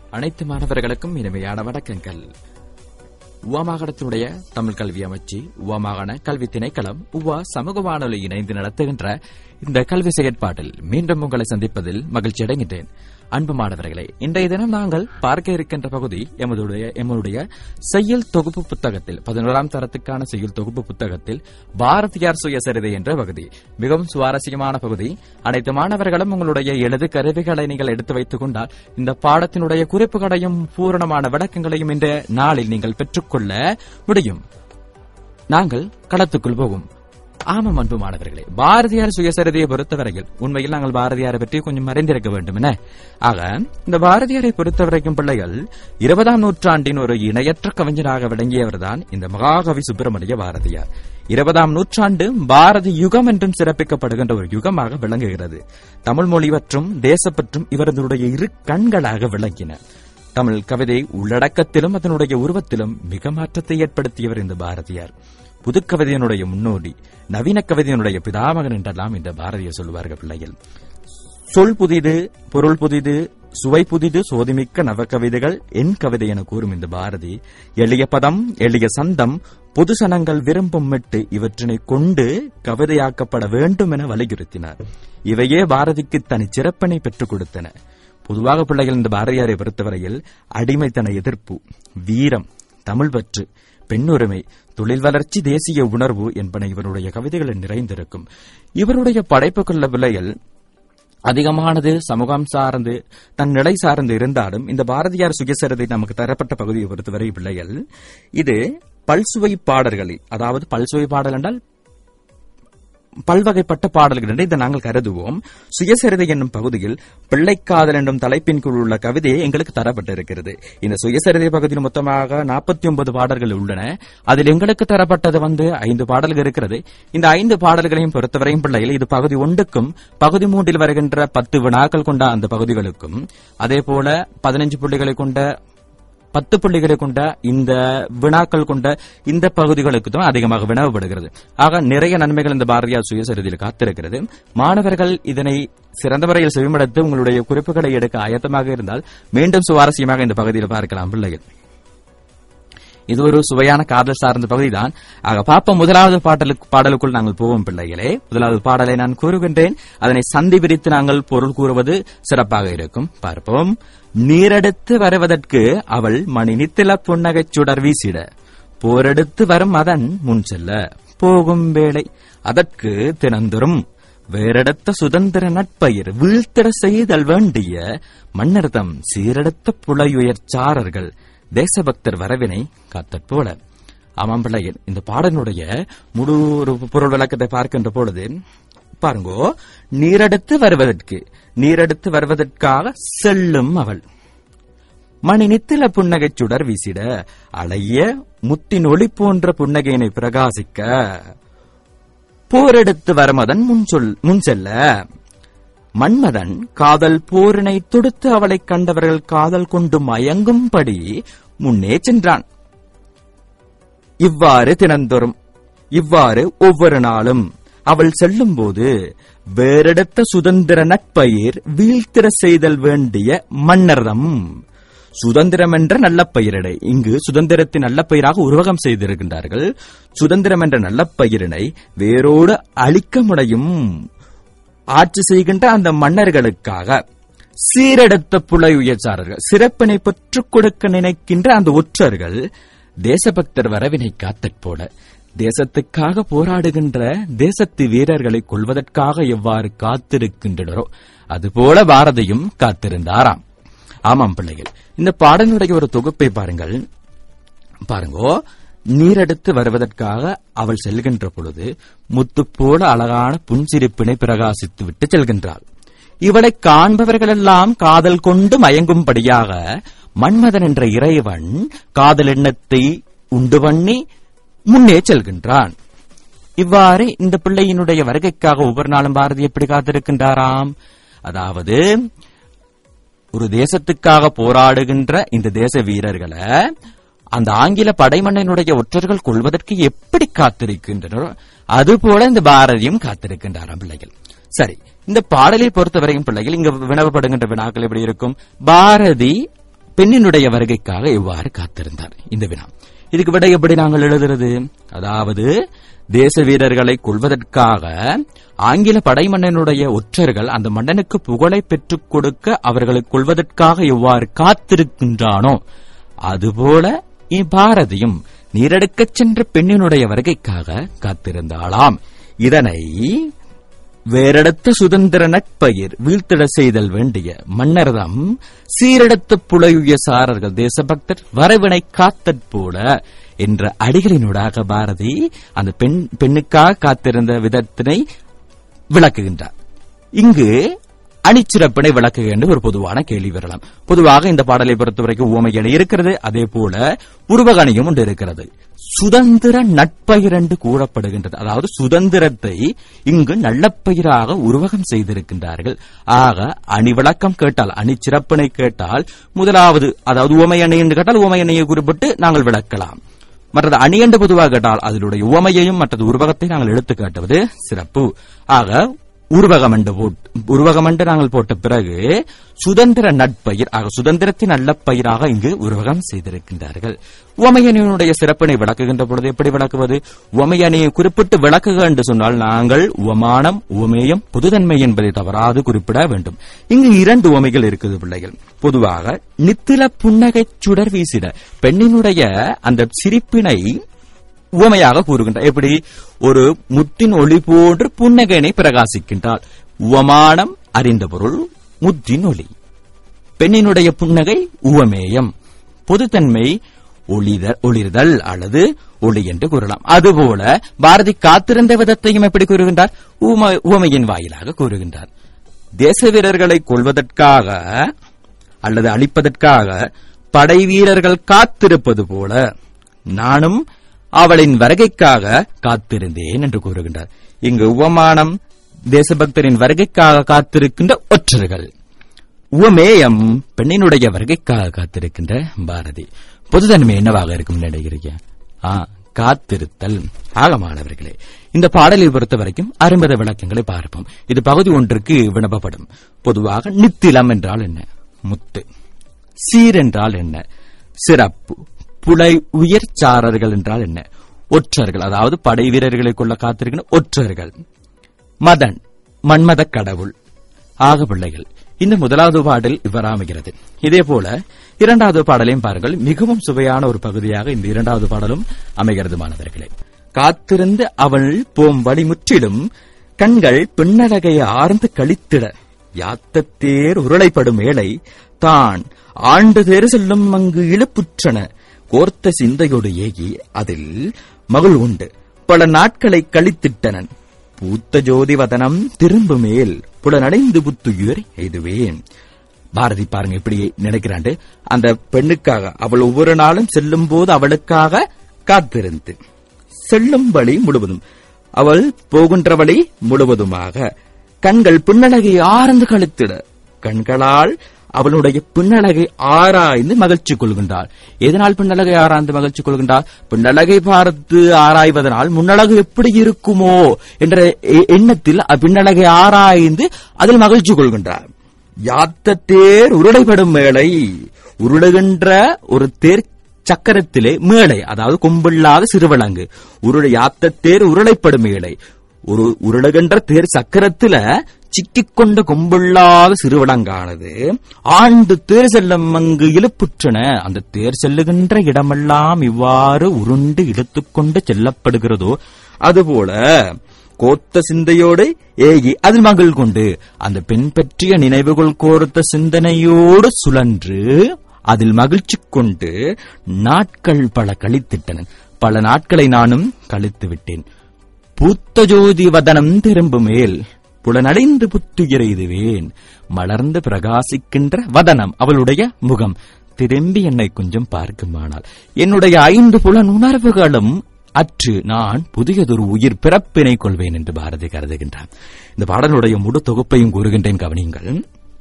அனைத்து மாணவர்களுக்கும் இனிமையான வணக்கங்கள் உவமாகாணத்தினுடைய தமிழ் கல்வி அமைச்சு உவமாகாண கல்வி திணைக்களம் உவா சமூக வானொலி இணைந்து நடத்துகின்ற இந்த கல்வி செயற்பாட்டில் மீண்டும் உங்களை சந்திப்பதில் மகிழ்ச்சி அடைகின்றேன் அன்பு மாணவர்களே இன்றைய தினம் நாங்கள் பார்க்க இருக்கின்ற பகுதி எமதுடைய எமதுடைய செய்யுள் தொகுப்பு புத்தகத்தில் பதினோராம் தரத்துக்கான செய்யுள் தொகுப்பு புத்தகத்தில் பாரதியார் சுயசரிதை என்ற பகுதி மிகவும் சுவாரஸ்யமான பகுதி அனைத்து மாணவர்களும் உங்களுடைய எழுது கருவிகளை நீங்கள் எடுத்து வைத்துக் கொண்டால் இந்த பாடத்தினுடைய குறிப்புகளையும் பூரணமான விளக்கங்களையும் இந்த நாளில் நீங்கள் பெற்றுக்கொள்ள முடியும் நாங்கள் களத்துக்குள் போகும் ஆமாம் அன்பு மாணவர்களே பாரதியார் சுயசரிதையை பொறுத்தவரையில் உண்மையில் நாங்கள் பாரதியாரை பற்றி கொஞ்சம் அறிந்திருக்க வேண்டும் என ஆக இந்த பாரதியாரை பொறுத்தவரைக்கும் பிள்ளைகள் இருபதாம் நூற்றாண்டின் ஒரு இணையற்ற கவிஞராக விளங்கியவர்தான் இந்த மகாகவி சுப்பிரமணிய பாரதியார் இருபதாம் நூற்றாண்டு பாரதி யுகம் என்றும் சிறப்பிக்கப்படுகின்ற ஒரு யுகமாக விளங்குகிறது தமிழ் மொழி பற்றும் தேசப்பற்றும் இவரதுடைய இரு கண்களாக விளங்கின தமிழ் கவிதை உள்ளடக்கத்திலும் அதனுடைய உருவத்திலும் மிக மாற்றத்தை ஏற்படுத்தியவர் இந்த பாரதியார் புதுக்கவிதையினுடைய முன்னோடி நவீன கவிதையினுடைய பிதாமகன் என்றெல்லாம் இந்த பாரதிய சொல்லுவார்கள் பிள்ளைகள் சொல் புதிது பொருள் புதிது சுவை புதிது சோதிமிக்க நவக்கவிதைகள் என் கவிதை என கூறும் இந்த பாரதி எளிய பதம் எளிய சந்தம் பொது சனங்கள் விரும்பும் மெட்டு இவற்றினை கொண்டு கவிதையாக்கப்பட வேண்டும் என வலியுறுத்தினார் இவையே பாரதிக்கு தனி சிறப்பினை பெற்றுக் கொடுத்தன பொதுவாக பிள்ளைகள் இந்த பாரதியாரை பொறுத்தவரையில் அடிமைத்தன எதிர்ப்பு வீரம் தமிழ் பற்று பெண்ணுரிமை தொழில் வளர்ச்சி தேசிய உணர்வு என்பன இவருடைய கவிதைகளில் நிறைந்திருக்கும் இவருடைய படைப்புக்குள்ள பிள்ளைகள் அதிகமானது சமூகம் சார்ந்து தன் நிலை சார்ந்து இருந்தாலும் இந்த பாரதியார் சுயசரிதை நமக்கு தரப்பட்ட பகுதியை பொறுத்தவரை பிள்ளைகள் இது பல்சுவை பாடல்களில் அதாவது பல்சுவை பாடல் என்றால் பல்வகைப்பட்ட பாடல்கள் என்று இதை நாங்கள் கருதுவோம் சுயசரிதை என்னும் பகுதியில் பிள்ளைக்காதல் என்னும் தலைப்பின் கீழ் உள்ள கவிதையை எங்களுக்கு தரப்பட்டிருக்கிறது இந்த சுயசரிதை பகுதியில் மொத்தமாக நாற்பத்தி ஒன்பது பாடல்கள் உள்ளன அதில் எங்களுக்கு தரப்பட்டது வந்து ஐந்து பாடல்கள் இருக்கிறது இந்த ஐந்து பாடல்களையும் பொறுத்தவரையும் பிள்ளைகள் இது பகுதி ஒன்றுக்கும் பகுதி மூன்றில் வருகின்ற பத்து வினாக்கள் கொண்ட அந்த பகுதிகளுக்கும் அதே போல பதினஞ்சு புள்ளிகளை கொண்ட பத்து புள்ளிகளை கொண்ட இந்த வினாக்கள் கொண்ட இந்த பகுதிகளுக்கு தான் அதிகமாக வினவப்படுகிறது ஆக நிறைய நன்மைகள் இந்த பாரதியார் சுயசரிதியில் காத்திருக்கிறது மாணவர்கள் இதனை சிறந்த முறையில் செவிமடுத்து உங்களுடைய குறிப்புகளை எடுக்க ஆயத்தமாக இருந்தால் மீண்டும் சுவாரஸ்யமாக இந்த பகுதியில் பார்க்கலாம் பிள்ளைகள் இது ஒரு சுவையான காதல் சார்ந்த பகுதிதான் ஆக பாப்போம் முதலாவது பாடலுக்கு பாடலுக்குள் நாங்கள் போவோம் பிள்ளைகளே முதலாவது பாடலை நான் கூறுகின்றேன் அதனை சந்தி விரித்து நாங்கள் பொருள் கூறுவது சிறப்பாக இருக்கும் பார்ப்போம் நீரெடுத்து வருவதற்கு அவள் மணி நித்தில புன்னகைச் சுடர் வீசிட போரெடுத்து வரும் அதன் முன் செல்ல போகும் வேளை அதற்கு தினந்தரும் வேறெடுத்த சுதந்திர நட்பயிர் வீழ்த்திட செய்தல் வேண்டிய மன்னர்தம் சீரெடுத்த புலையுயர் சாரர்கள் தேசபக்தர் வரவினை காத்தற் போல ஆமாம் பிள்ளைகள் இந்த பாடனுடைய முழு ஒரு பொருள் விளக்கத்தை பார்க்கின்ற பொழுது பாருங்கோ நீரெடுத்து வருவதற்கு நீரெடுத்து வருவதற்காக செல்லும் அவள் மணி நித்தில புன்னகை சுடர் வீசிட அலைய முத்தின் ஒளி போன்ற புன்னகையினை பிரகாசிக்க போரெடுத்து வரமதன் முன் சொல் முன் செல்ல மன்மதன் காதல் போரினை தொடுத்து அவளைக் கண்டவர்கள் காதல் கொண்டு மயங்கும்படி முன்னே சென்றான் இவ்வாறு தினந்தோறும் இவ்வாறு ஒவ்வொரு நாளும் அவள் செல்லும்போது வேறெடுத்த சுதந்திர நட்பயிர் வீழ்த்திர செய்தல் வேண்டிய மன்னர்தம் சுதந்திரம் என்ற நல்ல பெயரினை இங்கு சுதந்திரத்தின் நல்ல பெயராக உருவகம் செய்திருக்கின்றார்கள் சுதந்திரம் என்ற நல்ல பெயரினை வேரோடு அழிக்க முடியும் ஆட்சி செய்கின்ற அந்த மன்னர்களுக்காக சீரெடுத்த புலை உயர்ச்சாரர்கள் சிறப்பினை பெற்றுக் கொடுக்க நினைக்கின்ற அந்த ஒற்றர்கள் தேசபக்தர் வரவினை காத்தற் போல தேசத்துக்காக போராடுகின்ற தேசத்து வீரர்களை கொள்வதற்காக எவ்வாறு காத்திருக்கின்றனரோ அதுபோல பாரதியும் காத்திருந்தாராம் ஆமாம் பிள்ளைகள் இந்த பாடலுடைய ஒரு தொகுப்பை பாருங்கள் பாருங்கோ நீரெடுத்து வருவதற்காக அவள் செல்கின்ற பொழுது முத்து போல அழகான புன்சிரிப்பினை பிரகாசித்து விட்டு செல்கின்றாள் இவளை காண்பவர்களெல்லாம் காதல் கொண்டு மயங்கும்படியாக மன்மதன் என்ற இறைவன் காதல் எண்ணத்தை உண்டு பண்ணி முன்னே செல்கின்றான் இவ்வாறு இந்த பிள்ளையினுடைய வருகைக்காக ஒவ்வொரு நாளும் பாரதி எப்படி காத்திருக்கின்றாராம் அதாவது ஒரு தேசத்துக்காக போராடுகின்ற இந்த தேச வீரர்களை அந்த ஆங்கில படைமன்னனுடைய ஒற்றர்கள் கொள்வதற்கு எப்படி காத்திருக்கின்றனரோ அதுபோல இந்த பாரதியும் காத்திருக்கின்றாராம் பிள்ளைகள் சரி இந்த பாடலை பொறுத்தவரையும் பிள்ளைகள் இங்க வினவப்படுகின்ற வினாக்கள் எப்படி இருக்கும் பாரதி பெண்ணினுடைய வருகைக்காக எவ்வாறு காத்திருந்தார் இந்த வினா இதுக்கு விட எப்படி நாங்கள் எழுதுறது அதாவது தேச வீரர்களை கொள்வதற்காக ஆங்கில படைமன்னனுடைய ஒற்றர்கள் அந்த மன்னனுக்கு புகழை பெற்றுக் கொடுக்க அவர்களை கொள்வதற்காக எவ்வாறு காத்திருக்கின்றானோ அதுபோல பாரதியும் நீரெடுக்கச் சென்ற பெண்ணினுடைய வருகைக்காக காத்திருந்தாளாம் இதனை வேறெடுத்த சுதந்திர நட்பயிர் வீழ்த்திட செய்தல் வேண்டிய மன்னர்தம் சீரெடுத்த புலையுய சாரர்கள் தேசபக்தர் வரவினை காத்தற் போல என்ற அடிகளினூடாக பாரதி அந்த பெண் பெண்ணுக்காக காத்திருந்த விதத்தினை விளக்குகின்றார் இங்கு அணிச்சிறப்பினை விளக்குகின்ற ஒரு பொதுவான கேள்வி வரலாம் பொதுவாக இந்த பாடலை பொறுத்தவரைக்கும் உவமையணி இருக்கிறது அதே போல உருவகணியும் ஒன்று இருக்கிறது சுதந்திர நட்பயிர் என்று கூறப்படுகின்றது அதாவது சுதந்திரத்தை இங்கு நல்லப்பயிராக உருவகம் செய்திருக்கின்றார்கள் ஆக அணி விளக்கம் கேட்டால் அணி சிறப்பினை கேட்டால் முதலாவது அதாவது உவமையணி என்று கேட்டால் உவமையணியை குறிப்பிட்டு நாங்கள் விளக்கலாம் மற்றது அணி என்று பொதுவாக கேட்டால் அதனுடைய உவமையையும் மற்றது உருவகத்தை நாங்கள் எடுத்து காட்டுவது சிறப்பு ஆக உருவகம் என்று உருவகம் என்று நாங்கள் போட்ட பிறகு சுதந்திர நட்பயிர் ஆக சுதந்திரத்தின் நல்ல பயிராக இங்கு உருவகம் செய்திருக்கின்றார்கள் உவமையணியினுடைய சிறப்பினை விளக்குகின்ற பொழுது எப்படி விளக்குவது உவமையணியை குறிப்பிட்டு விளக்குக என்று சொன்னால் நாங்கள் உவமானம் உவமேயம் பொதுதன்மை என்பதை தவறாது குறிப்பிட வேண்டும் இங்கு இரண்டு உவமைகள் இருக்குது பிள்ளைகள் பொதுவாக நித்தில புன்னகை சுடர் வீசிட பெண்ணினுடைய அந்த சிரிப்பினை உவமையாக கூறுகின்றார் எப்படி ஒரு முத்தின் ஒளி போன்று புன்னகைனை பிரகாசிக்கின்றாள் உவமானம் அறிந்த பொருள் முத்தின் ஒளி பெண்ணினுடைய புன்னகை உவமேயம் பொதுத்தன்மை ஒளிதல் ஒளிர்தல் அல்லது ஒளி என்று கூறலாம் அதுபோல பாரதி காத்திருந்த விதத்தையும் எப்படி கூறுகின்றார் உவமையின் வாயிலாக கூறுகின்றார் தேச வீரர்களை கொள்வதற்காக அல்லது அழிப்பதற்காக படை வீரர்கள் காத்திருப்பது போல நானும் அவளின் வருகைக்காக காத்திருந்தேன் என்று கூறுகின்றார் இங்கு உவமானம் தேசபக்தரின் வருகைக்காக காத்திருக்கின்ற ஒற்றர்கள் உவமேயம் பெண்ணினுடைய வருகைக்காக காத்திருக்கின்ற பாரதி பொதுதன்மை என்னவாக இருக்கும் நினைக்கிறீங்க ஆ காத்திருத்தல் ஆகமானவர்களே இந்த பாடலை பொறுத்த வரைக்கும் அரும்பத விளக்கங்களை பார்ப்போம் இது பகுதி ஒன்றுக்கு வினப்பப்படும் பொதுவாக நித்திலம் என்றால் என்ன முத்து சீர் என்றால் என்ன சிறப்பு புலை உயர்ச்சாரர்கள் என்றால் என்ன ஒற்றர்கள் அதாவது படை வீரர்களை கொள்ள காத்திருக்கிற ஒற்றர்கள் மதன் மன்மத கடவுள் ஆக பிள்ளைகள் இந்த முதலாவது பாடல் இவ்வாறு அமைகிறது இதே போல இரண்டாவது பாடலையும் பாருங்கள் மிகவும் சுவையான ஒரு பகுதியாக இந்த இரண்டாவது பாடலும் அமைகிறது மாணவர்களே காத்திருந்து அவள் போம் வழி முற்றிலும் கண்கள் பின்னழகை ஆர்ந்து கழித்திட யாத்தத்தேர் உருளைப்படும் ஏழை தான் ஆண்டு தேர் செல்லும் அங்கு இழுப்புற்றன கோர்த்த சிந்தையோடு ஏகி அதில் மகள் உண்டு பல நாட்களை கழித்திட்டனன் பூத்த ஜோதி வதனம் திரும்பு மேல் புலனடைந்து புத்துயிர் எய்துவேன் பாரதி பாருங்க இப்படி நினைக்கிறாண்டு அந்த பெண்ணுக்காக அவள் ஒவ்வொரு நாளும் செல்லும் போது அவளுக்காக காத்திருந்து செல்லும் வழி முழுவதும் அவள் போகின்ற வழி முழுவதுமாக கண்கள் பின்னழகை ஆர்ந்து கழித்திட கண்களால் அவளுடைய பின்னழகை ஆராய்ந்து மகிழ்ச்சி கொள்கின்றாள் எதனால் பின்னழகை ஆராய்ந்து மகிழ்ச்சி கொள்கின்றாள் பின்னழகை பார்த்து ஆராய்வதனால் முன்னழகு எப்படி இருக்குமோ என்ற எண்ணத்தில் பின்னழகை ஆராய்ந்து அதில் மகிழ்ச்சி கொள்கின்றார் யாத்த தேர் உருளைப்படும் மேளை உருளுகின்ற ஒரு தேர் சக்கரத்திலே மேளை அதாவது கொம்பில்லாத சிறுவலங்கு உருளை யாத்த தேர் உருளைப்படும் மேளை ஒரு உருளுகின்ற தேர் சக்கரத்தில சிக்கிக்கொண்ட கொம்பில்லாத சிறுவடங்கானது ஆண்டு தேர் செல்லும் அங்கு இழுப்புற்றன அந்த தேர் செல்லுகின்ற இடமெல்லாம் இவ்வாறு உருண்டு இழுத்துக்கொண்டு செல்லப்படுகிறதோ அதுபோல கோத்த சிந்தையோடு ஏகி அதில் மகள் கொண்டு அந்த பெண் பற்றிய நினைவுகள் கோர்த்த சிந்தனையோடு சுழன்று அதில் மகிழ்ச்சி கொண்டு நாட்கள் பல கழித்திட்டன பல நாட்களை நானும் கழித்து விட்டேன் பூத்த ஜோதி வதனம் திரும்பு மேல் புலனடைந்து புத்துயிர் எய்துவேன் மலர்ந்து பிரகாசிக்கின்ற வதனம் அவளுடைய முகம் திரும்பி என்னை கொஞ்சம் பார்க்குமானால் என்னுடைய ஐந்து புலன் உணர்வுகளும் அற்று நான் புதியதொரு உயிர் பிறப்பினை கொள்வேன் என்று பாரதி கருதுகின்றான் இந்த பாடலுடைய முழு தொகுப்பையும் கூறுகின்றேன் கவனியுங்கள்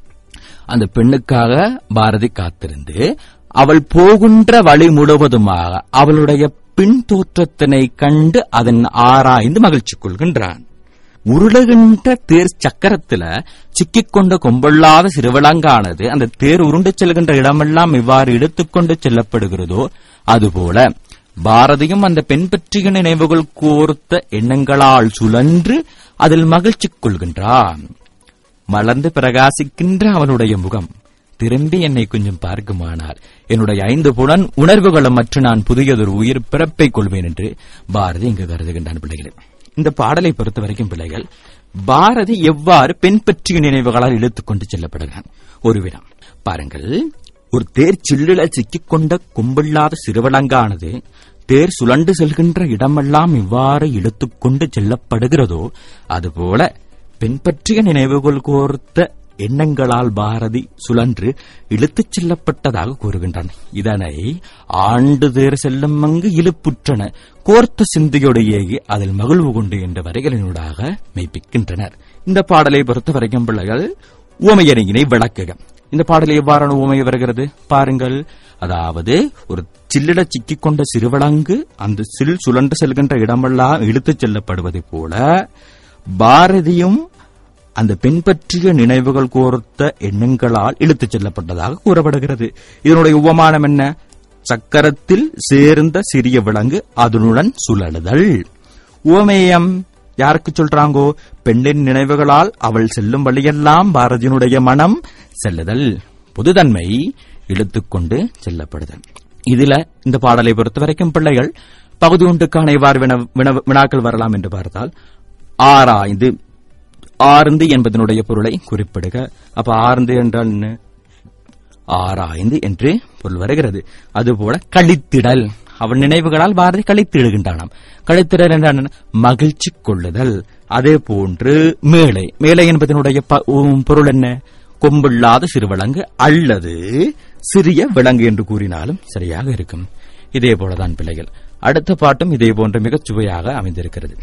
அந்த பெண்ணுக்காக பாரதி காத்திருந்து அவள் போகின்ற வழி முழுவதுமாக அவளுடைய பின் தோற்றத்தினை கண்டு அதன் ஆராய்ந்து மகிழ்ச்சி கொள்கின்றான் உருளுகின்ற தேர் சக்கரத்துல சிக்கிக்கொண்ட கொம்பல்லாத சிறுவிலங்கானது அந்த தேர் உருண்டு செல்கின்ற இடமெல்லாம் இவ்வாறு இழுத்துக்கொண்டு செல்லப்படுகிறதோ அதுபோல பாரதியும் அந்த பெண் பற்றிய நினைவுகள் கோர்த்த எண்ணங்களால் சுழன்று அதில் மகிழ்ச்சி கொள்கின்றான் மலர்ந்து பிரகாசிக்கின்ற அவனுடைய முகம் திரும்பி என்னை கொஞ்சம் பார்க்குமானால் என்னுடைய ஐந்து புலன் உணர்வுகளும் மற்ற நான் புதியதொரு உயிர் பிறப்பை கொள்வேன் என்று பாரதி இங்கு கருதுகின்றான் பிள்ளைகளே இந்த பாடலை பொறுத்த வரைக்கும் பிள்ளைகள் பாரதி எவ்வாறு பெண் பற்றிய நினைவுகளால் இழுத்துக் கொண்டு செல்லப்படுகிறான் ஒரு விடம் பாருங்கள் ஒரு தேர் சில்லில சிக்கிக்கொண்ட கும்பில்லாத சிறுவலங்கானது தேர் சுழண்டு செல்கின்ற இடமெல்லாம் இவ்வாறு இழுத்துக்கொண்டு செல்லப்படுகிறதோ அதுபோல பெண் பற்றிய நினைவுகள் கோர்த்த எண்ணங்களால் பாரதி சுழன்று இழுத்துச் செல்லப்பட்டதாக கூறுகின்றான் இதனை ஆண்டு தேர் செல்லும் அங்கு இழுப்புற்றன கோர்த்த சிந்தையுடைய அதில் மகிழ்வு கொண்டு என்ற வரிகளினூடாக மெய்ப்பிக்கின்றனர் இந்த பாடலை பொறுத்த வரைக்கும் பிள்ளைகள் உவமையணியினை விளக்குக இந்த பாடல் எவ்வாறான உவமை வருகிறது பாருங்கள் அதாவது ஒரு சில்லிட சிக்கிக் கொண்ட சிறுவளங்கு அந்த சில் சுழன்று செல்கின்ற இடமெல்லாம் இழுத்துச் செல்லப்படுவதைப் போல பாரதியும் அந்த பெண் பற்றிய நினைவுகள் கோர்த்த எண்ணங்களால் இழுத்துச் செல்லப்பட்டதாக கூறப்படுகிறது இதனுடைய உபமானம் என்ன சக்கரத்தில் சேர்ந்த சிறிய விலங்கு அதனுடன் சுழலுதல் உவமேயம் யாருக்கு சொல்றாங்கோ பெண்ணின் நினைவுகளால் அவள் செல்லும் வழியெல்லாம் பாரதியினுடைய மனம் செல்லுதல் பொதுதன்மை இழுத்துக்கொண்டு செல்லப்படுதல் இதுல இந்த பாடலை பொறுத்த வரைக்கும் பிள்ளைகள் பகுதி ஒன்றுக்கான இவ்வாறு வின- வின- வினாக்கள் வரலாம் என்று பார்த்தால் ஆராய்ந்து ஆர்ந்து என்பதனுடைய பொருளை குறிப்பிடுக அப்ப ஆர்ந்து என்றால் என்ன ஆராய்ந்து என்று பொருள் வருகிறது அதுபோல கழித்திடல் அவன் நினைவுகளால் பாரதி கழித்திடுகின்றானாம் கழித்திடல் என்றால் என்ன? மகிழ்ச்சி கொள்ளுதல் அதே போன்று மேலை மேலை என்பதனுடைய ப- உம், பொருள் என்ன கொம்பில்லாத சிறுவிலங்கு அல்லது சிறிய விலங்கு என்று கூறினாலும் சரியாக இருக்கும் இதே போலதான் பிள்ளைகள் அடுத்த பாட்டும் இதே போன்ற மிகச் சுவையாக அமைந்திருக்கிறது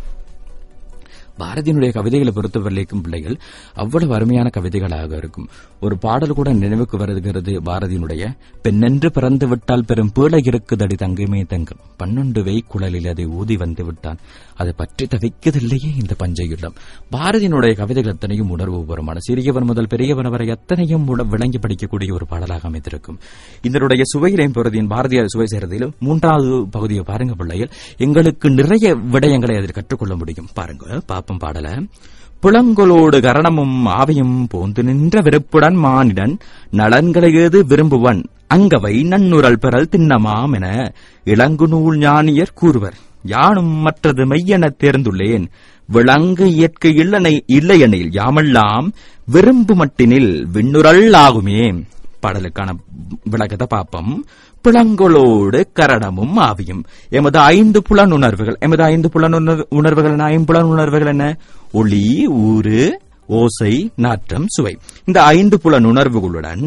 பாரதியினுடைய கவிதைகளை பொறுத்தவரைக்கும் பிள்ளைகள் அவ்வளவு அருமையான கவிதைகளாக இருக்கும் ஒரு பாடல் கூட நினைவுக்கு வருகிறது பாரதியினுடைய பெண்ணென்று பிறந்து விட்டால் பெரும் பீழை இருக்குதடி தங்குமே தங்கம் பன்னெண்டு வை குழலில் அதை ஊதி வந்து விட்டான் அதை பற்றி தவிக்கதில்லையே இந்த பஞ்சையுள்ளம் பாரதியினுடைய கவிதைகள் அத்தனையும் உணர்வுபூர்வமான சிறியவன் முதல் பெரியவன் வரை அத்தனையும் உண- விளங்கி படிக்கக்கூடிய ஒரு பாடலாக அமைந்திருக்கும் இதனுடைய சுவையிலையும் பொருதியின் பாரதியார் சுவை சேர்றதிலும் மூன்றாவது பகுதியை பாருங்க பிள்ளைகள் எங்களுக்கு நிறைய விடயங்களை அதில் கற்றுக்கொள்ள முடியும் பாருங்க பாப்பம் பாடல புலங்களோடு கரணமும் ஆவியும் போந்து நின்ற வெறுப்புடன் மானிடன் நலன்களை ஏது விரும்புவன் அங்கவை நன்னுரல் பெறல் திண்ணமாம் என இளங்கு நூல் ஞானியர் கூறுவர் யானும் மற்றது மெய்யென தேர்ந்துள்ளேன் விளங்கு இயற்கை இல்லனை இல்லையெனில் யாமெல்லாம் விரும்பு மட்டினில் விண்ணுரல் ஆகுமே பாடலுக்கான விளக்கத்தை பார்ப்போம் புலங்களோடு கரணமும் ஆவியும் எமது ஐந்து புலன் உணர்வுகள் எமது ஐந்து புலன் உணர்- உணர்வுகள் என்ன? ஐம்புலன் உணர்வுகள் என்ன ஒளி ஊறு ஓசை நாற்றம் சுவை இந்த ஐந்து புலன் உணர்வுகளுடன்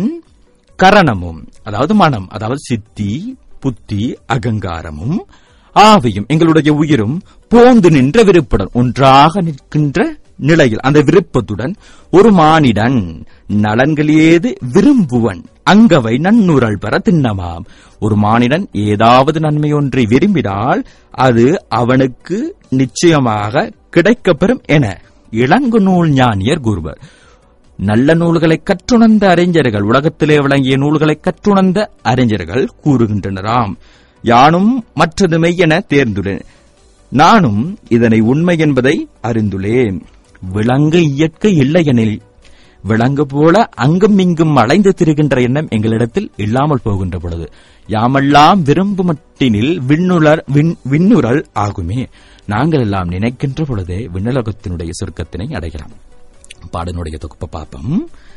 கரணமும் அதாவது மனம் அதாவது சித்தி புத்தி அகங்காரமும் ஆவியும் எங்களுடைய உயிரும் போந்து நின்ற விருப்புடன் ஒன்றாக நிற்கின்ற நிலையில் அந்த விருப்பத்துடன் ஒரு மானிடன் நலன்கள் ஏது விரும்புவன் அங்கவை நன்னுரல் பெற திண்ணமாம் ஒரு மானிடன் ஏதாவது நன்மை ஒன்றை விரும்பினால் அது அவனுக்கு நிச்சயமாக கிடைக்கப்பெறும் என இளங்கு நூல் ஞானியர் கூறுவர் நல்ல நூல்களை கற்றுணர்ந்த அறிஞர்கள் உலகத்திலே விளங்கிய நூல்களை கற்றுணர்ந்த அறிஞர்கள் கூறுகின்றனராம் யானும் மற்றது மெய்யென தேர்ந்துள்ளேன் நானும் இதனை உண்மை என்பதை அறிந்துள்ளேன் விலங்கு இயற்கை இல்லையெனில் விலங்கு போல அங்கும் இங்கும் அலைந்து திரிகின்ற எண்ணம் எங்களிடத்தில் இல்லாமல் போகின்ற பொழுது யாமெல்லாம் விரும்பு மட்டினில் விண்ணுலர் விண்- விண்ணுரல் ஆகுமே நாங்கள் எல்லாம் நினைக்கின்ற பொழுதே விண்ணுலகத்தினுடைய சுருக்கத்தினை அடைகிறோம் பாடனுடைய தொகுப்பை பார்ப்போம்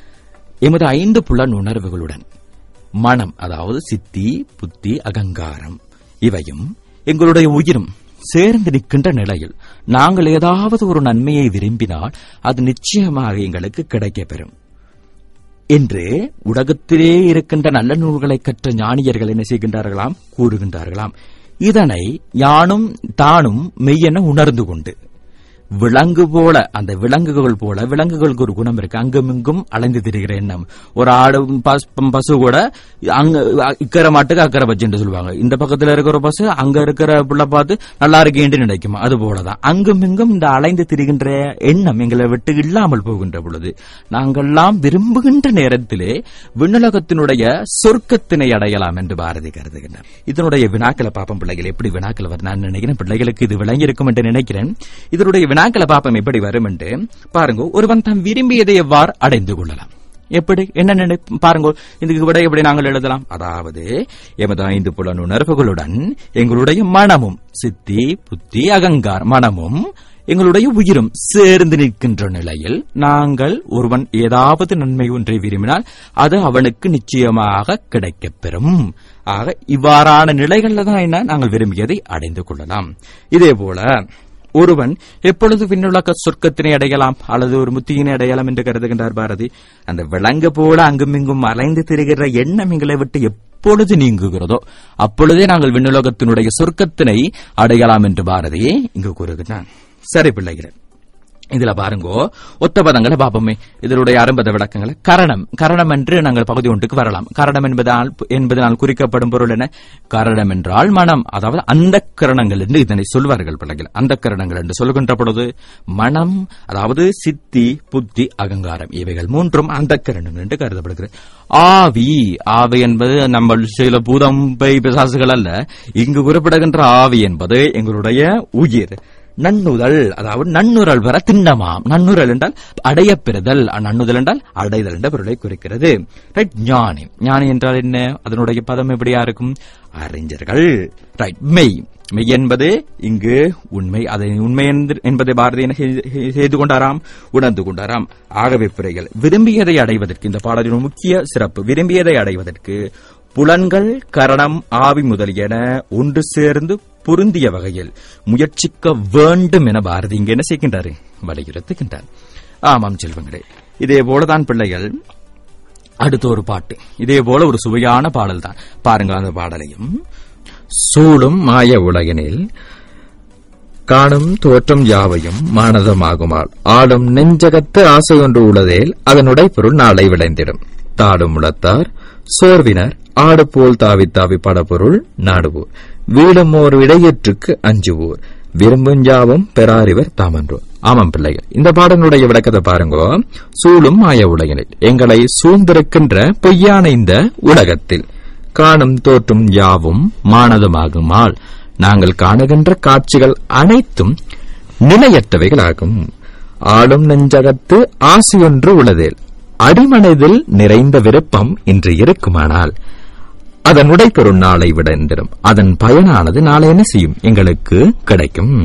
எமது ஐந்து புலன் உணர்வுகளுடன் மனம் அதாவது சித்தி புத்தி அகங்காரம் இவையும் எங்களுடைய உயிரும் சேர்ந்து நிற்கின்ற நிலையில் நாங்கள் ஏதாவது ஒரு நன்மையை விரும்பினால் அது நிச்சயமாக எங்களுக்கு கிடைக்கப்பெறும் என்று உலகத்திலே இருக்கின்ற நல்ல நூல்களை கற்ற ஞானியர்கள் என்ன செய்கின்றார்களாம் கூறுகின்றார்களாம் இதனை யானும் தானும் மெய்யென உணர்ந்து கொண்டு விலங்கு போல அந்த விலங்குகள் போல விலங்குகளுக்கு ஒரு குணம் இருக்கு அங்கும் இங்கும் அலைந்து திரிகிற எண்ணம் ஒரு ஆடு பஸ்- பசு கூட அங்க இக்கரை மாட்டுக்கு அக்கறை பச்சுன்னு சொல்லுவாங்க இந்த பக்கத்துல இருக்கிற பசு அங்க இருக்கிற புள்ள பார்த்து நல்லா இருக்கேன்னு நினைக்கும் அது போலதான் அங்கும் இங்கும் இந்த அலைந்து திரிகின்ற எண்ணம் எங்களை விட்டு இல்லாமல் போகின்ற பொழுது நாங்கள்லாம் விரும்புகின்ற நேரத்திலே விண்ணுலகத்தினுடைய சொர்க்கத்தினை அடையலாம் என்று பாரதி கருதுகின்றார் இதனுடைய வினாக்களை பாப்பம் பிள்ளைகள் எப்படி வினாக்கள் வரும் நான் நினைக்கிறேன் பிள்ளைகளுக்கு இது விளங்கி இருக்கும் என்று நினைக்கிறேன் இதனுடைய வினாக்களை பாப்பம் எப்படி வரும் என்று பாருங்க ஒருவன் தாம் விரும்பியதை எவ்வாறு அடைந்து கொள்ளலாம் எப்படி என்ன நினை பாருங்க இதுக்கு விட எப்படி நாங்கள் எழுதலாம் அதாவது எமது ஐந்து புலனுணர்வுகளுடன் எங்களுடைய மனமும் சித்தி புத்தி அகங்கார் மனமும் எங்களுடைய உயிரும் சேர்ந்து நிற்கின்ற நிலையில் நாங்கள் ஒருவன் ஏதாவது நன்மை ஒன்றை விரும்பினால் அது அவனுக்கு நிச்சயமாக கிடைக்கப்பெறும் ஆக இவ்வாறான நிலைகள்ல தான் என்ன நாங்கள் விரும்பியதை அடைந்து கொள்ளலாம் இதே போல ஒருவன் எப்பொழுது விண்ணுலக சொர்க்கத்தினை அடையலாம் அல்லது ஒரு முத்தியினை அடையலாம் என்று கருதுகின்றார் பாரதி அந்த விலங்கு போல அங்குமிங்கும் அலைந்து திரிகிற எண்ணம் எங்களை விட்டு எப்பொழுது நீங்குகிறதோ அப்பொழுதே நாங்கள் விண்ணுலகத்தினுடைய சொர்க்கத்தினை அடையலாம் என்று பாரதி இங்கு கூறுகிறான் சரி பிள்ளைகளே இதுல பாருங்கோ ஒத்த பதங்களை பாப்போமே இதனுடைய அரும்பத விளக்கங்களை கரணம் கரணம் என்று நாங்கள் பகுதி ஒன்றுக்கு வரலாம் கரணம் என்பதால் என்பதனால் குறிக்கப்படும் பொருள் என்ன கரணம் என்றால் மனம் அதாவது அந்த கரணங்கள் என்று இதனை சொல்வார்கள் பிள்ளைகள் அந்த கரணங்கள் என்று சொல்கின்ற பொழுது மனம் அதாவது சித்தி புத்தி அகங்காரம் இவைகள் மூன்றும் அந்த கரணம் என்று கருதப்படுகிறது ஆவி ஆவி என்பது நம்ம சில பூதம் பை பிசாசுகள் அல்ல இங்கு குறிப்பிடுகின்ற ஆவி என்பது எங்களுடைய உயிர் நன்னுதல் அதாவது நன்னுரல் பெற திண்ணமாம் நன்னுரல் என்றால் அடைய பெறுதல் நன்னுதல் என்றால் அடைதல் என்ற பொருளை குறிக்கிறது ரைட் ஞானி ஞானி என்றால் என்ன அதனுடைய பதம் எப்படியா இருக்கும் அறிஞர்கள் ரைட் மெய் மெய் என்பது இங்கு உண்மை அதை உண்மை என்று- என்பதை பாரதி என்ன செய்து- செய்து கொண்டாராம் உணர்ந்து கொண்டாராம் ஆகவே பிறைகள் விரும்பியதை அடைவதற்கு இந்த பாடலின் முக்கிய சிறப்பு விரும்பியதை அடைவதற்கு புலன்கள் கரணம் ஆவி முதலியன ஒன்று சேர்ந்து பொருந்திய வகையில் முயற்சிக்க வேண்டும் என பாரதி இங்கு என்ன செய்கின்றாரு வலியுறுத்துகின்றார் ஆமாம் செல்வங்களே இதே போலதான் பிள்ளைகள் அடுத்த ஒரு பாட்டு இதே போல ஒரு சுவையான பாடல் தான் பாருங்க அந்த பாடலையும் சூடும் மாய உலகினில் காணும் தோற்றம் யாவையும் மானதமாகுமால் ஆடும் நெஞ்சகத்து ஆசை ஒன்று உள்ளதேல் அதனுடைய பொருள் நாளை விளைந்திடும் தாடும் உளத்தார் சோர்வினர் ஆடு போல் தாவி தாவி படப்பொருள் நாடுவோர் வீடும் ஓர் இடையற்றுக்கு அஞ்சுவோர் விரும்புஞ்சாவும் பெறாரிவர் தாமன்றோர் ஆமாம் பிள்ளைகள் இந்த பாடனுடைய விளக்கத்தை பாருங்க சூழும் மாய உலகினில் எங்களை சூழ்ந்திருக்கின்ற பொய்யான இந்த உலகத்தில் காணும் தோற்றும் யாவும் மானதமாகுமால் நாங்கள் காணுகின்ற காட்சிகள் அனைத்தும் நிலையற்றவைகளாகும் ஆளும் நெஞ்சகத்து ஆசையொன்று உள்ளதேல் அடிமனதில் நிறைந்த விருப்பம் இன்று இருக்குமானால் அதன் உடைப்பொருள் நாளை விடைந்திடும் அதன் பயனானது நாளை என்ன செய்யும் எங்களுக்கு கிடைக்கும்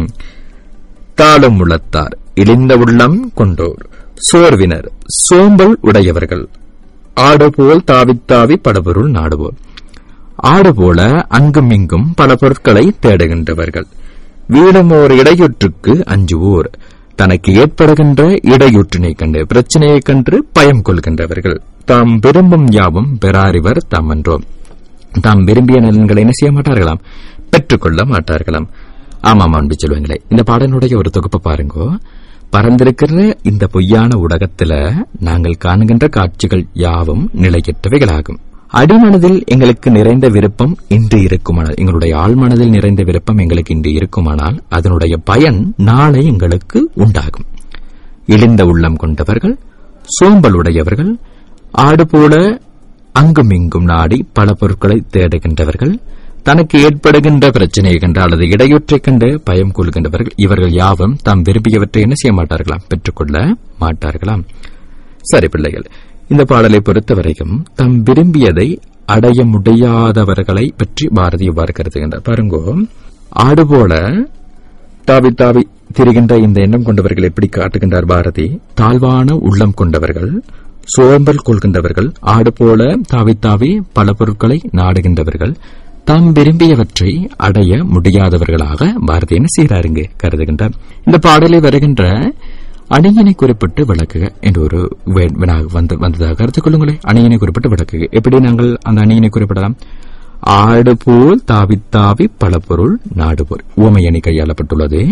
தாளும் உள்ளத்தார் இழிந்த உள்ளம் கொண்டோர் சோர்வினர் சோம்பல் உடையவர்கள் ஆடு போல் தாவித் தாவி படபொருள் நாடுவோர் ஆடு போல அங்கும் இங்கும் பல பொருட்களை தேடுகின்றவர்கள் வீடும் ஓர் இடையூற்றுக்கு அஞ்சுவோர் தனக்கு ஏற்படுகின்ற இடையூற்றினை கண்டு பிரச்சனையைக் கண்டு பயம் கொள்கின்றவர்கள் தாம் விரும்பும் யாவும் பெறாரிவர் தாமன்றோம் தாம் விரும்பிய நலன்களை என்ன செய்ய மாட்டார்களாம் பெற்றுக்கொள்ள மாட்டார்களாம் ஆமாம் அன்பு செல்வங்களே இந்த பாடலுடைய ஒரு தொகுப்பை பாருங்கோ பறந்திருக்கிற இந்த பொய்யான உலகத்துல நாங்கள் காணுகின்ற காட்சிகள் யாவும் நிலையற்றவைகளாகும் அடிமனதில் எங்களுக்கு நிறைந்த விருப்பம் இன்று இருக்குமானால் எங்களுடைய ஆழ்மனதில் நிறைந்த விருப்பம் எங்களுக்கு இன்று இருக்குமானால் அதனுடைய பயன் நாளை எங்களுக்கு உண்டாகும் இழிந்த உள்ளம் கொண்டவர்கள் சோம்பலுடையவர்கள் ஆடு போல அங்கும் இங்கும் நாடி பல பொருட்களை தேடுகின்றவர்கள் தனக்கு ஏற்படுகின்ற பிரச்சனையை கண்டு அல்லது இடையூற்றைக் கண்டு பயம் கொள்கின்றவர்கள் இவர்கள் யாவும் தாம் விரும்பியவற்றை என்ன செய்ய மாட்டார்களாம் பெற்றுக்கொள்ள மாட்டார்களாம் சரி பிள்ளைகள் இந்த பாடலை பொறுத்தவரைக்கும் தாம் விரும்பியதை அடைய முடியாதவர்களை பற்றி பாரதி இவ்வாறு கருதுகின்றார் பாருங்கோ ஆடு போல தாவி தாவி திரிகின்ற இந்த எண்ணம் கொண்டவர்கள் எப்படி காட்டுகின்றார் பாரதி தாழ்வான உள்ளம் கொண்டவர்கள் சோம்பல் கொள்கின்றவர்கள் ஆடு போல தாவி தாவி பல பொருட்களை நாடுகின்றவர்கள் தாம் விரும்பியவற்றை அடைய முடியாதவர்களாக பாரதி என்ன செய்கிறாருங்க கருதுகின்றார் இந்த பாடலில் வருகின்ற அணியினை குறிப்பிட்டு விளக்குக என்று ஒரு வே- வினா வந்து வந்ததாக கருத்துக் கொள்ளுங்களேன் அணியினை குறிப்பிட்டு விளக்குக எப்படி நாங்கள் அந்த அணியினை குறிப்பிடலாம் ஆடு போல் தாவி தாவி பல பொருள் நாடு போல் உவமை அணி கையாளப்பட்டுள்ளது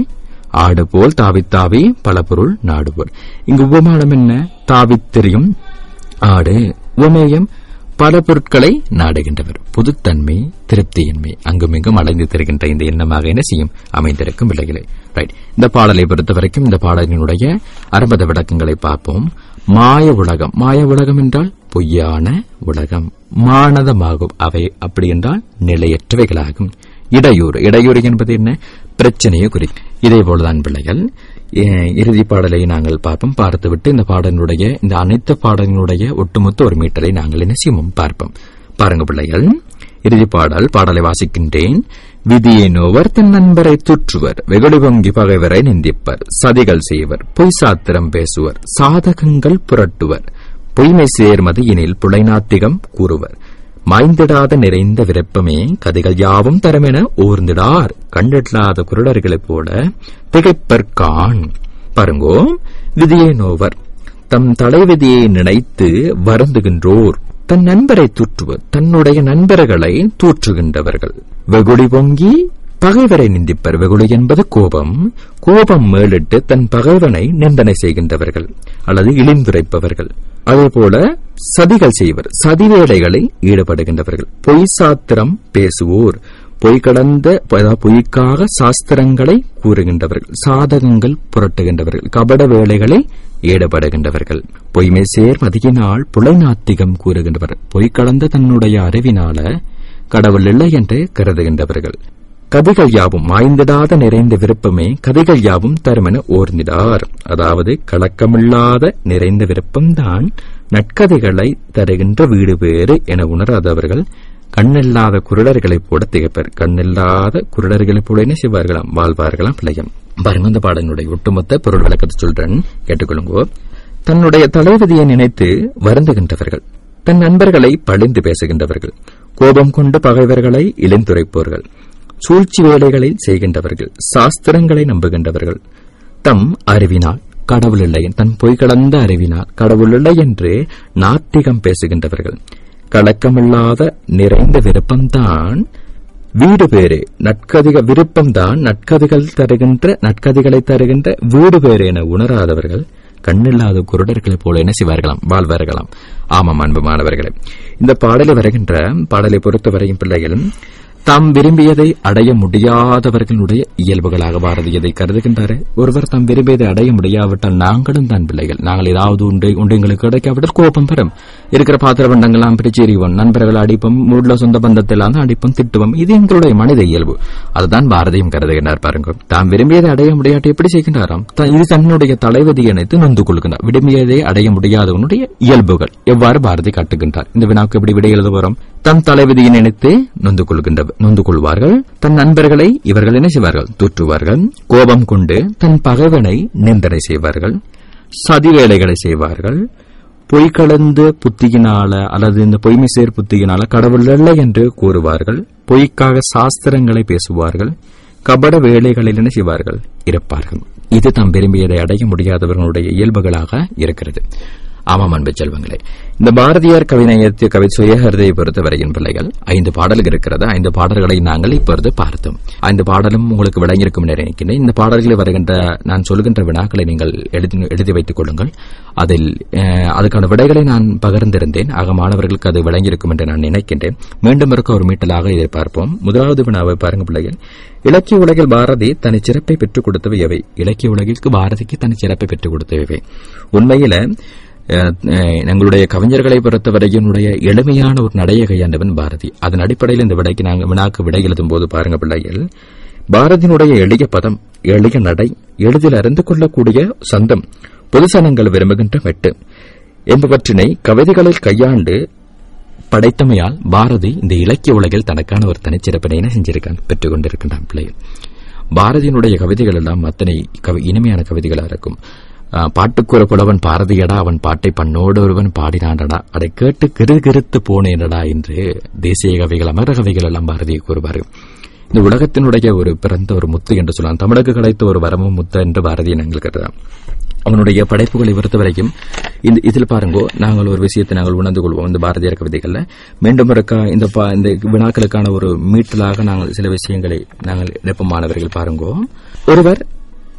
ஆடு போல் தாவித் தாவி பல பொருள் நாடு போல் இங்கு உபமானம் என்ன தாவித் தெரியும் ஆடு உமேயம் பல பொருட்களை நாடுகின்றவர் புதுத்தன்மை திருப்தியின்மை அங்குமிங்கும் அலைந்து தருகின்ற இந்த எண்ணமாக என்ன செய்யும் அமைந்திருக்கும் விலைகளை ரைட் இந்த பாடலை பொறுத்த வரைக்கும் இந்த பாடலினுடைய அறுபது விளக்கங்களை பார்ப்போம் மாய உலகம் மாய உலகம் என்றால் பொய்யான உலகம் மானதமாகும் அவை அப்படி என்றால் நிலையற்றவைகளாகும் இடையூறு இடையூறு என்பது என்ன பிரச்சனையை குறிக்கும் இதே போலதான் பிள்ளைகள் அஹ், இறுதி பாடலை நாங்கள் பார்ப்போம் பார்த்துவிட்டு இந்த பாடலினுடைய இந்த அனைத்து பாடலினுடைய ஒட்டுமொத்த ஒரு மீட்டரை நாங்கள் என்ன செய்வோம் பார்ப்போம் பாருங்க பிள்ளைகள் இறுதி பாடல் பாடலை வாசிக்கின்றேன் விதியை நோவர் தன் நண்பரை துற்றுவர் வெகுளி பொங்கி பகைவரை நிந்திப்பர் சதிகள் செய்வர் பொய் சாத்திரம் பேசுவர் சாதகங்கள் புரட்டுவர் பொய்மை சேர்மதியினில் புலைநாத்திகம் கூறுவர் மாய்ந்திடாத நிறைந்த விருப்பமே கதைகள் யாவும் தரமென ஊர்ந்திடார் கண்டிடாத குருடர்களைப் போல திகைப்பற்கான் பாருங்கோ விதியை நோவர் தம் தலைவிதியை நினைத்து வருந்துகின்றோர் தன் நண்பரை தூற்றுவர் தன்னுடைய நண்பர்களை தூற்றுகின்றவர்கள் வெகுளி பொங்கி பகைவரை நிந்திப்பர் வெகுளி என்பது கோபம் கோபம் மேலிட்டு தன் பகைவனை நிந்தனை செய்கின்றவர்கள் அல்லது இழிந்துரைப்பவர்கள் அதேபோல சதிகள் செய்வர் சதிவேலைகளில் ஈடுபடுகின்றவர்கள் பொய் சாத்திரம் பேசுவோர் பொய் கடந்த அதாவது பொய்க்காக சாஸ்திரங்களை கூறுகின்றவர்கள் சாதகங்கள் புரட்டுகின்றவர்கள் கபட வேலைகளில் ஈடுபடுகின்றவர்கள் பொய்மை சேர் மதியினால் புலைநாத்திகம் கூறுகின்றவர் பொய் கலந்த தன்னுடைய அறிவினால கடவுள் இல்லை என்று கருதுகின்றவர்கள் கதைகள் யாவும் மாய்ந்திடாத நிறைந்த விருப்பமே கதைகள் யாவும் தருமென ஓர்ந்திடார் அதாவது கலக்கமில்லாத நிறைந்த விருப்பம்தான் நற்கதைகளை தருகின்ற வீடு வேறு என உணராதவர்கள் கண்ணில்லாத குருடர்களைப் போல திகைப்பர் கண்ணில்லாத குருடர்களைப் போல என்ன செய்வார்களாம் வாழ்வார்களாம் பிள்ளையம் பாருங்க இந்த பாடங்களுடைய ஒட்டுமொத்த பொருள் விளக்கத்தை சொல்றேன் கேட்டுக்கொள்ளுங்கோ தன்னுடைய தலைவிதியை நினைத்து வருந்துகின்றவர்கள் தன் நண்பர்களை பழிந்து பேசுகின்றவர்கள் கோபம் கொண்டு பகைவர்களை இழிந்துரைப்போர்கள் சூழ்ச்சி வேலைகளில் செய்கின்றவர்கள் சாஸ்திரங்களை நம்புகின்றவர்கள் தம் அறிவினால் கடவுள் இல்லை தன் பொய் கடந்த அறிவினால் கடவுள் இல்லை என்று நாத்திகம் பேசுகின்றவர்கள் கலக்கமில்லாத நிறைந்த விருப்பம்தான் வீடு பேரு நற்கதிக விருப்பம்தான் நற்கதிகள் தருகின்ற நற்கதிகளை தருகின்ற வீடு பேரு என உணராதவர்கள் கண்ணில்லாத குருடர்களைப் போல என்ன செய்வார்களாம் வாழ்வார்களாம் ஆமாம் அன்பு மாணவர்களே இந்த பாடலை வருகின்ற பாடலை பொறுத்தவரையும் பிள்ளைகள் தாம் விரும்பியதை அடைய முடியாதவர்களுடைய இயல்புகளாக பாரதியதை கருதுகின்றாரு ஒருவர் தாம் விரும்பியதை அடைய முடியாவிட்டால் நாங்களும் தான் பிள்ளைகள் நாங்கள் ஏதாவது உண்டு உண்டு எங்களுக்கு கிடைக்காவிட்டால் கோபம் பெறும் இருக்கிற பாத்திர பண்டங்கள்லாம் பிரிச்சு எறிவோம் நண்பர்கள் அடிப்போம் மூட்ல சொந்த பந்தத்தெல்லாம் தான் அடிப்போம் திட்டுவோம் இது எங்களுடைய மனித இயல்பு அதுதான் பாரதியும் கருதுகின்றார் பாருங்க தாம் விரும்பியதை அடைய முடியாட்டி எப்படி செய்கின்றாராம் த- இது தன்னுடைய தலைவதி இணைத்து நொந்து கொள்கின்றார் விரும்பியதை அடைய முடியாதவனுடைய இயல்புகள் எவ்வாறு பாரதி காட்டுகின்றார் இந்த வினாவுக்கு எப்படி விடை எழுத போறோம் தன் தலைவிதியை நினைத்து நொந்து கொள்கின்ற நொந்து கொள்வார்கள் தன் நண்பர்களை இவர்கள் என்ன செய்வார்கள் தூற்றுவார்கள் கோபம் கொண்டு தன் பகைவனை நிந்தனை செய்வார்கள் சதி வேலைகளை செய்வார்கள் பொய் கலந்து புத்தியினால அல்லது இந்த பொய்மை சேர் புத்தியினால கடவுள் இல்லை என்று கூறுவார்கள் பொய்க்காக சாஸ்திரங்களை பேசுவார்கள் கபட வேலைகளில் என்ன செய்வார்கள் இருப்பார்கள் இது தாம் விரும்பியதை அடைய முடியாதவர்களுடைய இயல்புகளாக இருக்கிறது ஆமாம் அன்பு செல்வங்களே இந்த பாரதியார் கவிநயத்து கவி சுயஹரிதையை பொறுத்தவரையின் பிள்ளைகள் ஐந்து பாடல்கள் இருக்கிறது ஐந்து பாடல்களை நாங்கள் இப்பொழுது பார்த்தோம் ஐந்து பாடலும் உங்களுக்கு விளங்கியிருக்கும் என நினைக்கிறேன் இந்த பாடல்களில் வருகின்ற நான் சொல்கின்ற வினாக்களை நீங்கள் எழுதி எழுதி வைத்துக் கொள்ளுங்கள் அதில் அஹ், அதுக்கான விடைகளை நான் பகிர்ந்திருந்தேன் ஆக மாணவர்களுக்கு அது விளங்கியிருக்கும் என்று நான் நினைக்கின்றேன் மீண்டும் இருக்க ஒரு மீட்டலாக இதை பார்ப்போம் முதலாவது வினாவை பாருங்க பிள்ளைகள் இலக்கிய உலகில் பாரதி தனி சிறப்பை பெற்றுக் கொடுத்தவை எவை இலக்கிய உலகிற்கு பாரதிக்கு தனி சிறப்பை பெற்றுக் கொடுத்தவை உண்மையில அஹ், அஹ், எங்களுடைய கவிஞர்களை பொறுத்தவரையினுடைய எளிமையான ஒரு நடையை கையாண்டவன் பாரதி அதன் அடிப்படையில் இந்த விடைக்கு நாங்கள் வினாக்கு விடை எழுதும் போது பாருங்க பிள்ளைகள் பாரதியினுடைய எளிய பதம் எளிய நடை எளிதில் அறிந்து கொள்ளக்கூடிய சந்தம் பொதுசனங்கள் விரும்புகின்ற மெட்டு என்பவற்றினை கவிதைகளில் கையாண்டு படைத்தமையால் பாரதி இந்த இலக்கிய உலகில் தனக்கான ஒரு தனிச்சிறப்பினை என்ன செஞ்சிருக்கான் பெற்றுக் கொண்டிருக்கின்றான் பிள்ளைகள் பாரதியினுடைய கவிதைகள் எல்லாம் அத்தனை கவி இனிமையான கவிதைகளா இருக்கும் ஆஹ், பாட்டுக்குற புலவன் பாரதியடா அவன் பாட்டை பண்ணோடு ஒருவன் பாடினாண்டடா அதை கேட்டு கிரு கிருத்து போனேனடா என்று தேசிய கவிகள் அமர கவிகள் எல்லாம் பாரதியை கூறுவார்கள் இந்த உலகத்தினுடைய ஒரு பிறந்த ஒரு முத்து என்று சொல்லலாம் தமிழுக்கு கிடைத்த ஒரு வரமும் முத்து என்று பாரதியை நாங்கள் கருதலாம் அவனுடைய படைப்புகளை பொறுத்தவரைக்கும் இந்த இதில் பாருங்கோ நாங்கள் ஒரு விஷயத்தை நாங்கள் உணர்ந்து கொள்வோம் இந்த பாரதியார் கவிதைகள்ல மீண்டும் இருக்கா இந்த பா- இந்த வினாக்களுக்கான ஒரு மீட்டலாக நாங்கள் சில விஷயங்களை நாங்கள் எடுப்போம் மாணவர்கள் பாருங்கோ ஒருவர்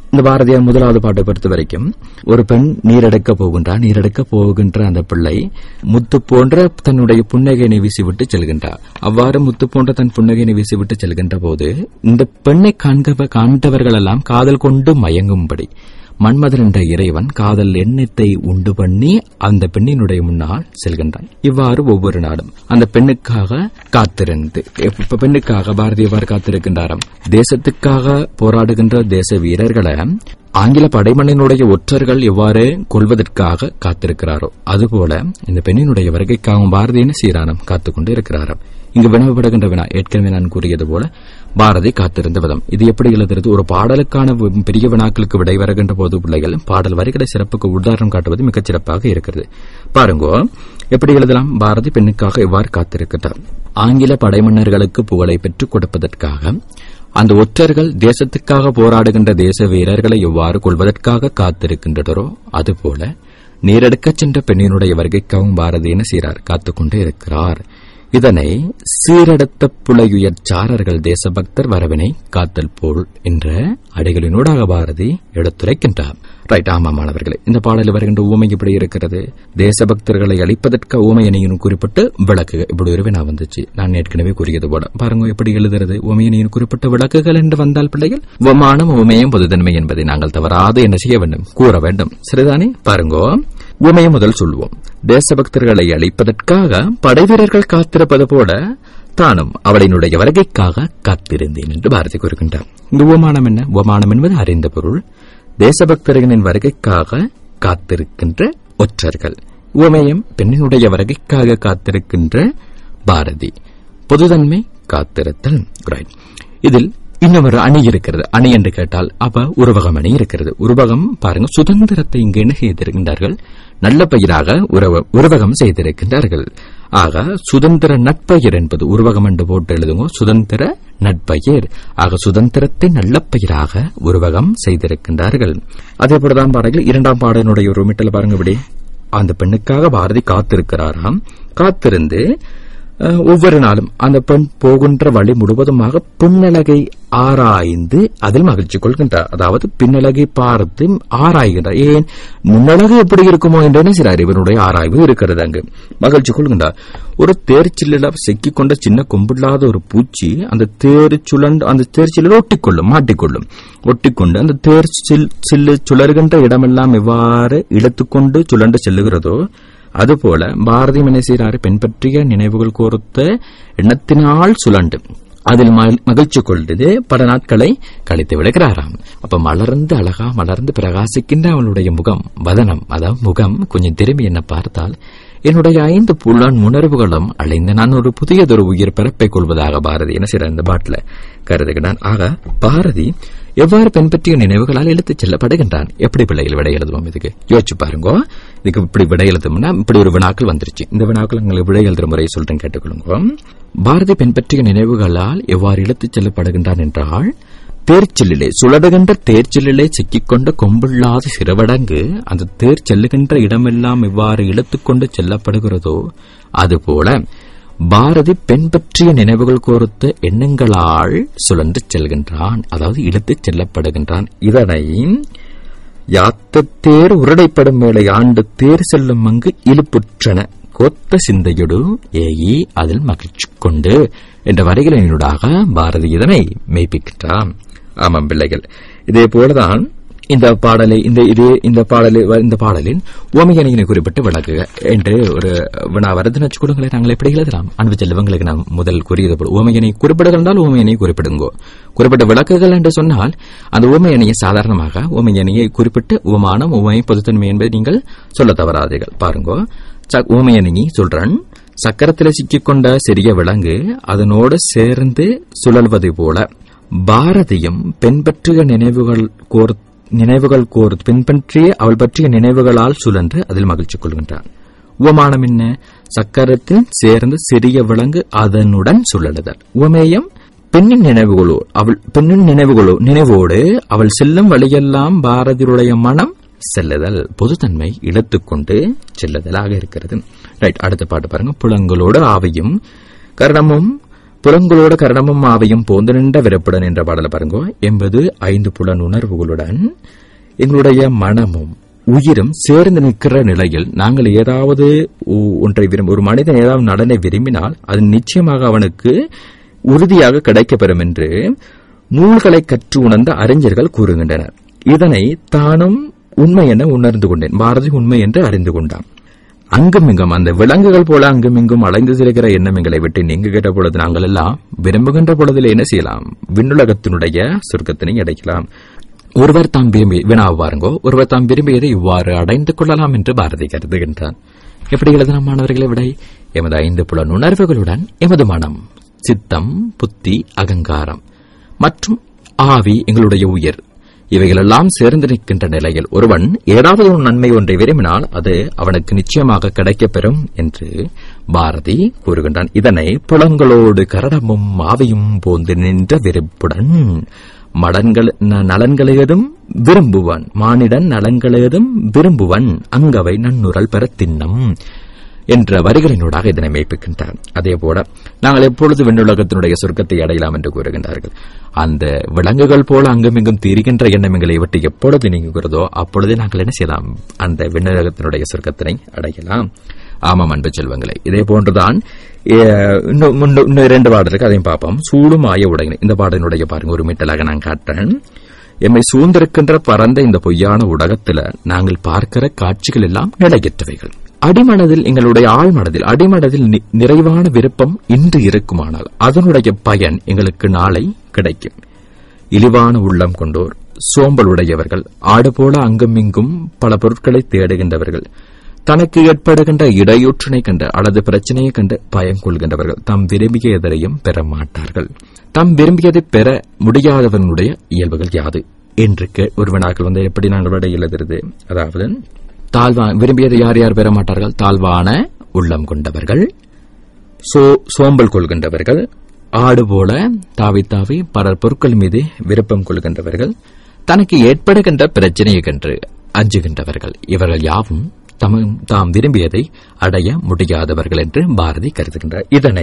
இந்த பாரதியார் முதலாவது பாட்டை பொறுத்த வரைக்கும் ஒரு பெண் நீரெடுக்க போகின்றார் நீரெடுக்க போகின்ற அந்த பிள்ளை முத்து போன்ற தன்னுடைய புன்னகையினை வீசிவிட்டு செல்கின்றார் அவ்வாறு முத்து போன்ற தன் புன்னகையினை வீசிவிட்டு செல்கின்ற போது இந்த பெண்ணை காண்க காண்பவர்கள் எல்லாம் காதல் கொண்டு மயங்கும்படி மன்மதன் என்ற இறைவன் காதல் எண்ணத்தை உண்டு பண்ணி அந்த பெண்ணினுடைய முன்னால் செல்கின்றான் இவ்வாறு ஒவ்வொரு நாடும் அந்த பெண்ணுக்காக காத்திருந்து இப்ப பெண்ணுக்காக பாரதி எவ்வாறு காத்திருக்கின்றாராம் தேசத்துக்காக போராடுகின்ற தேச வீரர்களை ஆங்கில படைமண்ணினுடைய ஒற்றர்கள் எவ்வாறு கொள்வதற்காக காத்திருக்கிறாரோ அதுபோல இந்த பெண்ணினுடைய வருகைக்காகவும் பாரதி என்ன செய்யறாராம் காத்துக்கொண்டு இருக்கிறாராம் இங்கு வினவப்படுகின்ற வினா ஏற்கனவே நான் கூறியது போல பாரதி காத்திருந்த விதம் இது எப்படி எழுதுறது ஒரு பாடலுக்கான வி- பெரிய வினாக்களுக்கு விடை வருகின்ற போது பிள்ளைகள் பாடல் வரிகளை சிறப்புக்கு உதாரணம் காட்டுவது மிகச் சிறப்பாக இருக்கிறது பாருங்கோ எப்படி எழுதலாம் பாரதி பெண்ணுக்காக எவ்வாறு காத்திருக்கிறார் ஆங்கில படைமன்னர்களுக்கு புகழை பெற்றுக் கொடுப்பதற்காக அந்த ஒற்றர்கள் தேசத்துக்காக போராடுகின்ற தேச வீரர்களை எவ்வாறு கொள்வதற்காக காத்திருக்கின்றனரோ அதுபோல நீரெடுக்கச் சென்ற பெண்ணினுடைய வருகைக்காகவும் பாரதி என்ன செய்கிறார் காத்துக்கொண்டே இருக்கிறார் இதனை சீரடத்த புலையுயர் சாரர்கள் தேசபக்தர் வரவினை காத்தல் போல் என்ற அடிகளினூடாக பாரதி எடுத்துரைக்கின்றார் ரைட் ஆமா மாணவர்களே இந்த பாடலில் வருகின்ற ஊமை இப்படி இருக்கிறது தேசபக்தர்களை அழிப்பதற்கு ஊமையனையும் குறிப்பிட்டு விளக்குக இப்படி ஒரு வினா வந்துச்சு நான் ஏற்கனவே கூறியது போல பாருங்க எப்படி எழுதுறது ஊமையனையும் குறிப்பிட்ட விளக்குகள் என்று வந்தால் பிள்ளைகள் உமானம் ஊமையும் பொதுத்தன்மை என்பதை நாங்கள் தவறாது என்ன செய்ய வேண்டும் கூற வேண்டும் சரிதானே பாருங்கோ உமையை முதல் சொல்வோம் தேசபக்தர்களை அழிப்பதற்காக படைவீரர்கள் காத்திருப்பது போல தானும் அவளினுடைய வருகைக்காக காத்திருந்தேன் என்று பாரதி கூறுகின்றார் இந்த உமானம் என்ன உமானம் என்பது அறிந்த பொருள் தேசபக்தர்களின் வருகைக்காக காத்திருக்கின்ற ஒற்றர்கள் உமையம் பெண்ணினுடைய வருகைக்காக காத்திருக்கின்ற பாரதி பொதுதன்மை காத்திருத்தல் ரைட் இதில் இன்னொரு அணி இருக்கிறது அணி என்று கேட்டால் அப்ப உருவகம் அணி இருக்கிறது உருவகம் பாருங்க சுதந்திரத்தை இங்கு என்ன செய்திருக்கின்றார்கள் நல்ல பெயராக உறவ- உருவகம் செய்திருக்கின்றார்கள் ஆக சுதந்திர நட்பெயர் என்பது உருவகம் என்று போட்டு எழுதுங்க சுதந்திர நட்பெயர் ஆக சுதந்திரத்தை நல்ல பெயராக உருவகம் செய்திருக்கின்றார்கள் அதே போலதான் பாருங்கள் இரண்டாம் பாடலினுடைய ஒரு மிட்டல் பாருங்க இப்படி அந்த பெண்ணுக்காக பாரதி காத்திருக்கிறாராம் காத்திருந்து அஹ், ஒவ்வொரு நாளும் அந்த பெண் போகின்ற வழி முழுவதுமாக பின்னலகை ஆராய்ந்து அதில் மகிழ்ச்சி கொள்கின்றார் அதாவது பின்னலகை பார்த்து ஆராய்கின்றார் ஏன் முன்னழகு எப்படி இருக்குமோ என்று என்ன செய்றார் இவருடைய ஆராய்வு இருக்கிறது அங்கு மகிழ்ச்சி கொள்கின்றார் ஒரு தேர்ச்சில்ல சிக்கிக் கொண்ட சின்ன கொம்பில்லாத ஒரு பூச்சி அந்த தேர் சுழண்டு அந்த தேர்ச்சிலில் ஒட்டிக்கொள்ளும் மாட்டிக்கொள்ளும் ஒட்டிக்கொண்டு அந்த தேர் சில் சில்லு சுழறுகின்ற இடமெல்லாம் எவ்வாறு இழுத்துக்கொண்டு சுழண்டு செல்லுகிறதோ அதுபோல பாரதி என்ன செய்கிறார் பெண் பற்றிய நினைவுகள் கோர்த்த எண்ணத்தினால் சுழண்டு அதில் மகிழ்- மகிழ்ச்சி கொள்வது பல நாட்களை கழித்து விடுகிறாராம் அப்ப மலர்ந்து அழகா மலர்ந்து பிரகாசிக்கின்ற அவளுடைய முகம் வதனம் அதாவது முகம் கொஞ்சம் திரும்பி என்ன பார்த்தால் என்னுடைய ஐந்து புலன் உணர்வுகளும் அழிந்து நான் ஒரு புதியதொரு உயிர் பிறப்பை கொள்வதாக பாரதி என்ன செய்யற இந்த பாட்டில கருதுகிறான் ஆக பாரதி எவ்வாறு பெண் பற்றிய நினைவுகளால் இழுத்துச் செல்லப்படுகின்றான் எப்படி பிள்ளைகள் விடை எழுதுவோம் இதுக்கு யோசிச்சு பாருங்க இதுக்கு இப்படி விடை எழுதும்னா இப்படி ஒரு வினாக்கள் வந்துருச்சு இந்த வினாக்கள் உங்களுக்கு விடை எழுதுற முறையை சொல்றேன் கேட்டுக்கொள்ளுங்க பாரதி பெண் பற்றிய நினைவுகளால் எவ்வாறு இழுத்துச் செல்லப்படுகின்றான் என்றால் தேர்ச்சில்லிலே சுழடுகின்ற தேர்ச்சில்லிலே சிக்கிக்கொண்ட கொம்பில்லாத சிறுவடங்கு அந்த தேர் செல்லுகின்ற இடமெல்லாம் எவ்வாறு இழுத்துக்கொண்டு செல்லப்படுகிறதோ அதுபோல பாரதி பெண் பற்றிய நினைவுகள் கோர்த்த எண்ணங்களால் சுழன்று செல்கின்றான் அதாவது இழுத்துச் செல்லப்படுகின்றான் இதனை யாத்தத்தேர் உருடைப்படும் வேளை ஆண்டு தேர் செல்லும் அங்கு இழுப்புற்றன கொத்த சிந்தையொடு ஏகி அதில் மகிழ்ச்சி கொண்டு என்ற வரிகளினூடாக பாரதி இதனை மெய்ப்பிக்கின்றான் ஆமாம் பிள்ளைகள் இதே போலதான் இந்த பாடலை இந்த இதே இந்த பாடலை இந்த பாடலின் ஓமியனையினை குறிப்பிட்டு விளக்குக என்று ஒரு வினா வருதுன்னு வச்சுக்கொடுங்களேன் நாங்கள் எப்படி எழுதலாம் அன்பு செல்வங்களுக்கு நான் முதல் கூறியது போல ஓமையனை குறிப்பிடுகிறால் ஓமையனை குறிப்பிடுங்கோ குறிப்பிட்ட விளக்குகள் என்று சொன்னால் அந்த ஓமையணியை சாதாரணமாக ஓமையணியை குறிப்பிட்டு உமானம் உமை பொதுத்தன்மை என்பதை நீங்கள் சொல்ல தவறாதீர்கள் பாருங்கோ ஊமையணி சொல்றன் சக்கரத்தில் சிக்கிக்கொண்ட சிறிய விலங்கு அதனோடு சேர்ந்து சுழல்வது போல பாரதியும் பெண் பற்றிய நினைவுகள் கோர் நினைவுகள் கோர் பெண் பற்றிய அவள் பற்றிய நினைவுகளால் சுழன்று அதில் மகிழ்ச்சி கொள்கின்றான் உவமானம் என்ன சக்கரத்தில் சேர்ந்து சிறிய விலங்கு அதனுடன் சுழலுதல் உவமேயம் பெண்ணின் நினைவுகளோ அவள் பெண்ணின் நினைவுகளோ நினைவோடு அவள் செல்லும் வழியெல்லாம் பாரதியுடைய மனம் செல்லுதல் பொதுத்தன்மை இழுத்துக்கொண்டு செல்லுதலாக இருக்கிறது ரைட் அடுத்த பாட்டு பாருங்க புலங்களோடு ஆவையும் கர்ணமும் புலங்களோடு கரணமும் ஆவையும் போந்து நின்ற விரப்புடன் என்ற பாடலை பாருங்க என்பது ஐந்து புலன் உணர்வுகளுடன் எங்களுடைய மனமும் உயிரும் சேர்ந்து நிற்கிற நிலையில் நாங்கள் ஏதாவது ஒ- ஒன்றை விரும்ப ஒரு மனிதன் ஏதாவது நடனை விரும்பினால் அது நிச்சயமாக அவனுக்கு உறுதியாக கிடைக்கப்பெறும் என்று நூல்களை கற்று உணர்ந்த அறிஞர்கள் கூறுகின்றனர் இதனை தானும் உண்மை என உணர்ந்து கொண்டேன் பாரதி உண்மை என்று அறிந்து கொண்டான் அங்குமிங்கும் அந்த விலங்குகள் போல அங்குமிங்கும் அலைந்து சிறுகிற எண்ணங்களை விட்டு நீங்குகிற பொழுது நாங்கள் எல்லாம் விரும்புகின்ற பொழுதில் என்ன செய்யலாம் விண்ணுலகத்தினுடைய சொர்க்கத்தினை அடைக்கலாம் ஒருவர் தாம் விரும்பி வினாவு பாருங்கோ ஒருவர் தாம் விரும்பியதை இவ்வாறு அடைந்து கொள்ளலாம் என்று பாரதி கருதுகின்றான் எப்படி எழுதலாம் மாணவர்களை விடை எமது ஐந்து புலன் உணர்வுகளுடன் எமது மனம் சித்தம் புத்தி அகங்காரம் மற்றும் ஆவி எங்களுடைய உயிர் இவைகளெல்லாம் சேர்ந்து நிற்கின்ற நிலையில் ஒருவன் ஏதாவது ஒரு நன்மை ஒன்றை விரும்பினால் அது அவனுக்கு நிச்சயமாக கிடைக்கப்பெறும் என்று பாரதி கூறுகின்றான் இதனை புலங்களோடு கரடமும் ஆவியும் போந்து நின்ற விருப்புடன் மடன்கள் ந- நலன்களேதும் விரும்புவன் மானிடன் நலன்களேதும் விரும்புவன் அங்கவை நன்னுரல் பெற தின்னம் என்ற வரிகளினூடாக இதனை மெய்ப்பிக்கின்றார் அதே போல நாங்கள் எப்பொழுது விண்ணுலகத்தினுடைய சொர்க்கத்தை அடையலாம் என்று கூறுகின்றார்கள் அந்த விலங்குகள் போல அங்குமிங்கும் தீருகின்ற எண்ணம் எங்களை விட்டு எப்பொழுது நீங்குகிறதோ அப்பொழுதே நாங்கள் என்ன செய்யலாம் அந்த விண்ணுலகத்தினுடைய சொர்க்கத்தினை அடையலாம் ஆமாம் அன்பு செல்வங்களை இதே போன்றுதான் ஏ, இன்னும் முன்னு- இன்னும் இரண்டு பாடலுக்கு அதையும் பார்ப்போம் சூடும் ஆய உடையினை இந்த பாடலினுடைய பாருங்க ஒரு மீட்டலாக நான் காட்டுறேன் எம்மை சூழ்ந்திருக்கின்ற பரந்த இந்த பொய்யான உலகத்துல நாங்கள் பார்க்கிற காட்சிகள் எல்லாம் நிலையற்றவைகள் அடிமனதில் எங்களுடைய ஆழ்மனதில் அடிமனதில் நி- நிறைவான விருப்பம் இன்று இருக்குமானால் அதனுடைய பயன் எங்களுக்கு நாளை கிடைக்கும் இழிவான உள்ளம் கொண்டோர் சோம்பலுடையவர்கள் ஆடு போல அங்குமிங்கும் பல பொருட்களை தேடுகின்றவர்கள் தனக்கு ஏற்படுகின்ற இடையூற்றினை கண்டு அல்லது பிரச்சனையை கண்டு பயம் கொள்கின்றவர்கள் தாம் விரும்பிய எதரையும் பெற மாட்டார்கள் தாம் விரும்பியதை பெற முடியாதவனுடைய இயல்புகள் யாது என்று கே- ஒரு வினாக்கள் வந்து எப்படி நாங்கள் விட எழுதுறது அதாவது தாழ்வா விரும்பியதை யார் யார் பெற மாட்டார்கள் தாழ்வான உள்ளம் கொண்டவர்கள் சோ சோம்பல் கொள்கின்றவர்கள் ஆடு போல தாவி தாவி பலர் பொருட்கள் மீது விருப்பம் கொள்கின்றவர்கள் தனக்கு ஏற்படுகின்ற பிரச்சனையை கண்டு அஞ்சுகின்றவர்கள் இவர்கள் யாவும் தம- தாம் விரும்பியதை அடைய முடியாதவர்கள் என்று பாரதி கருதுகின்றார் இதனை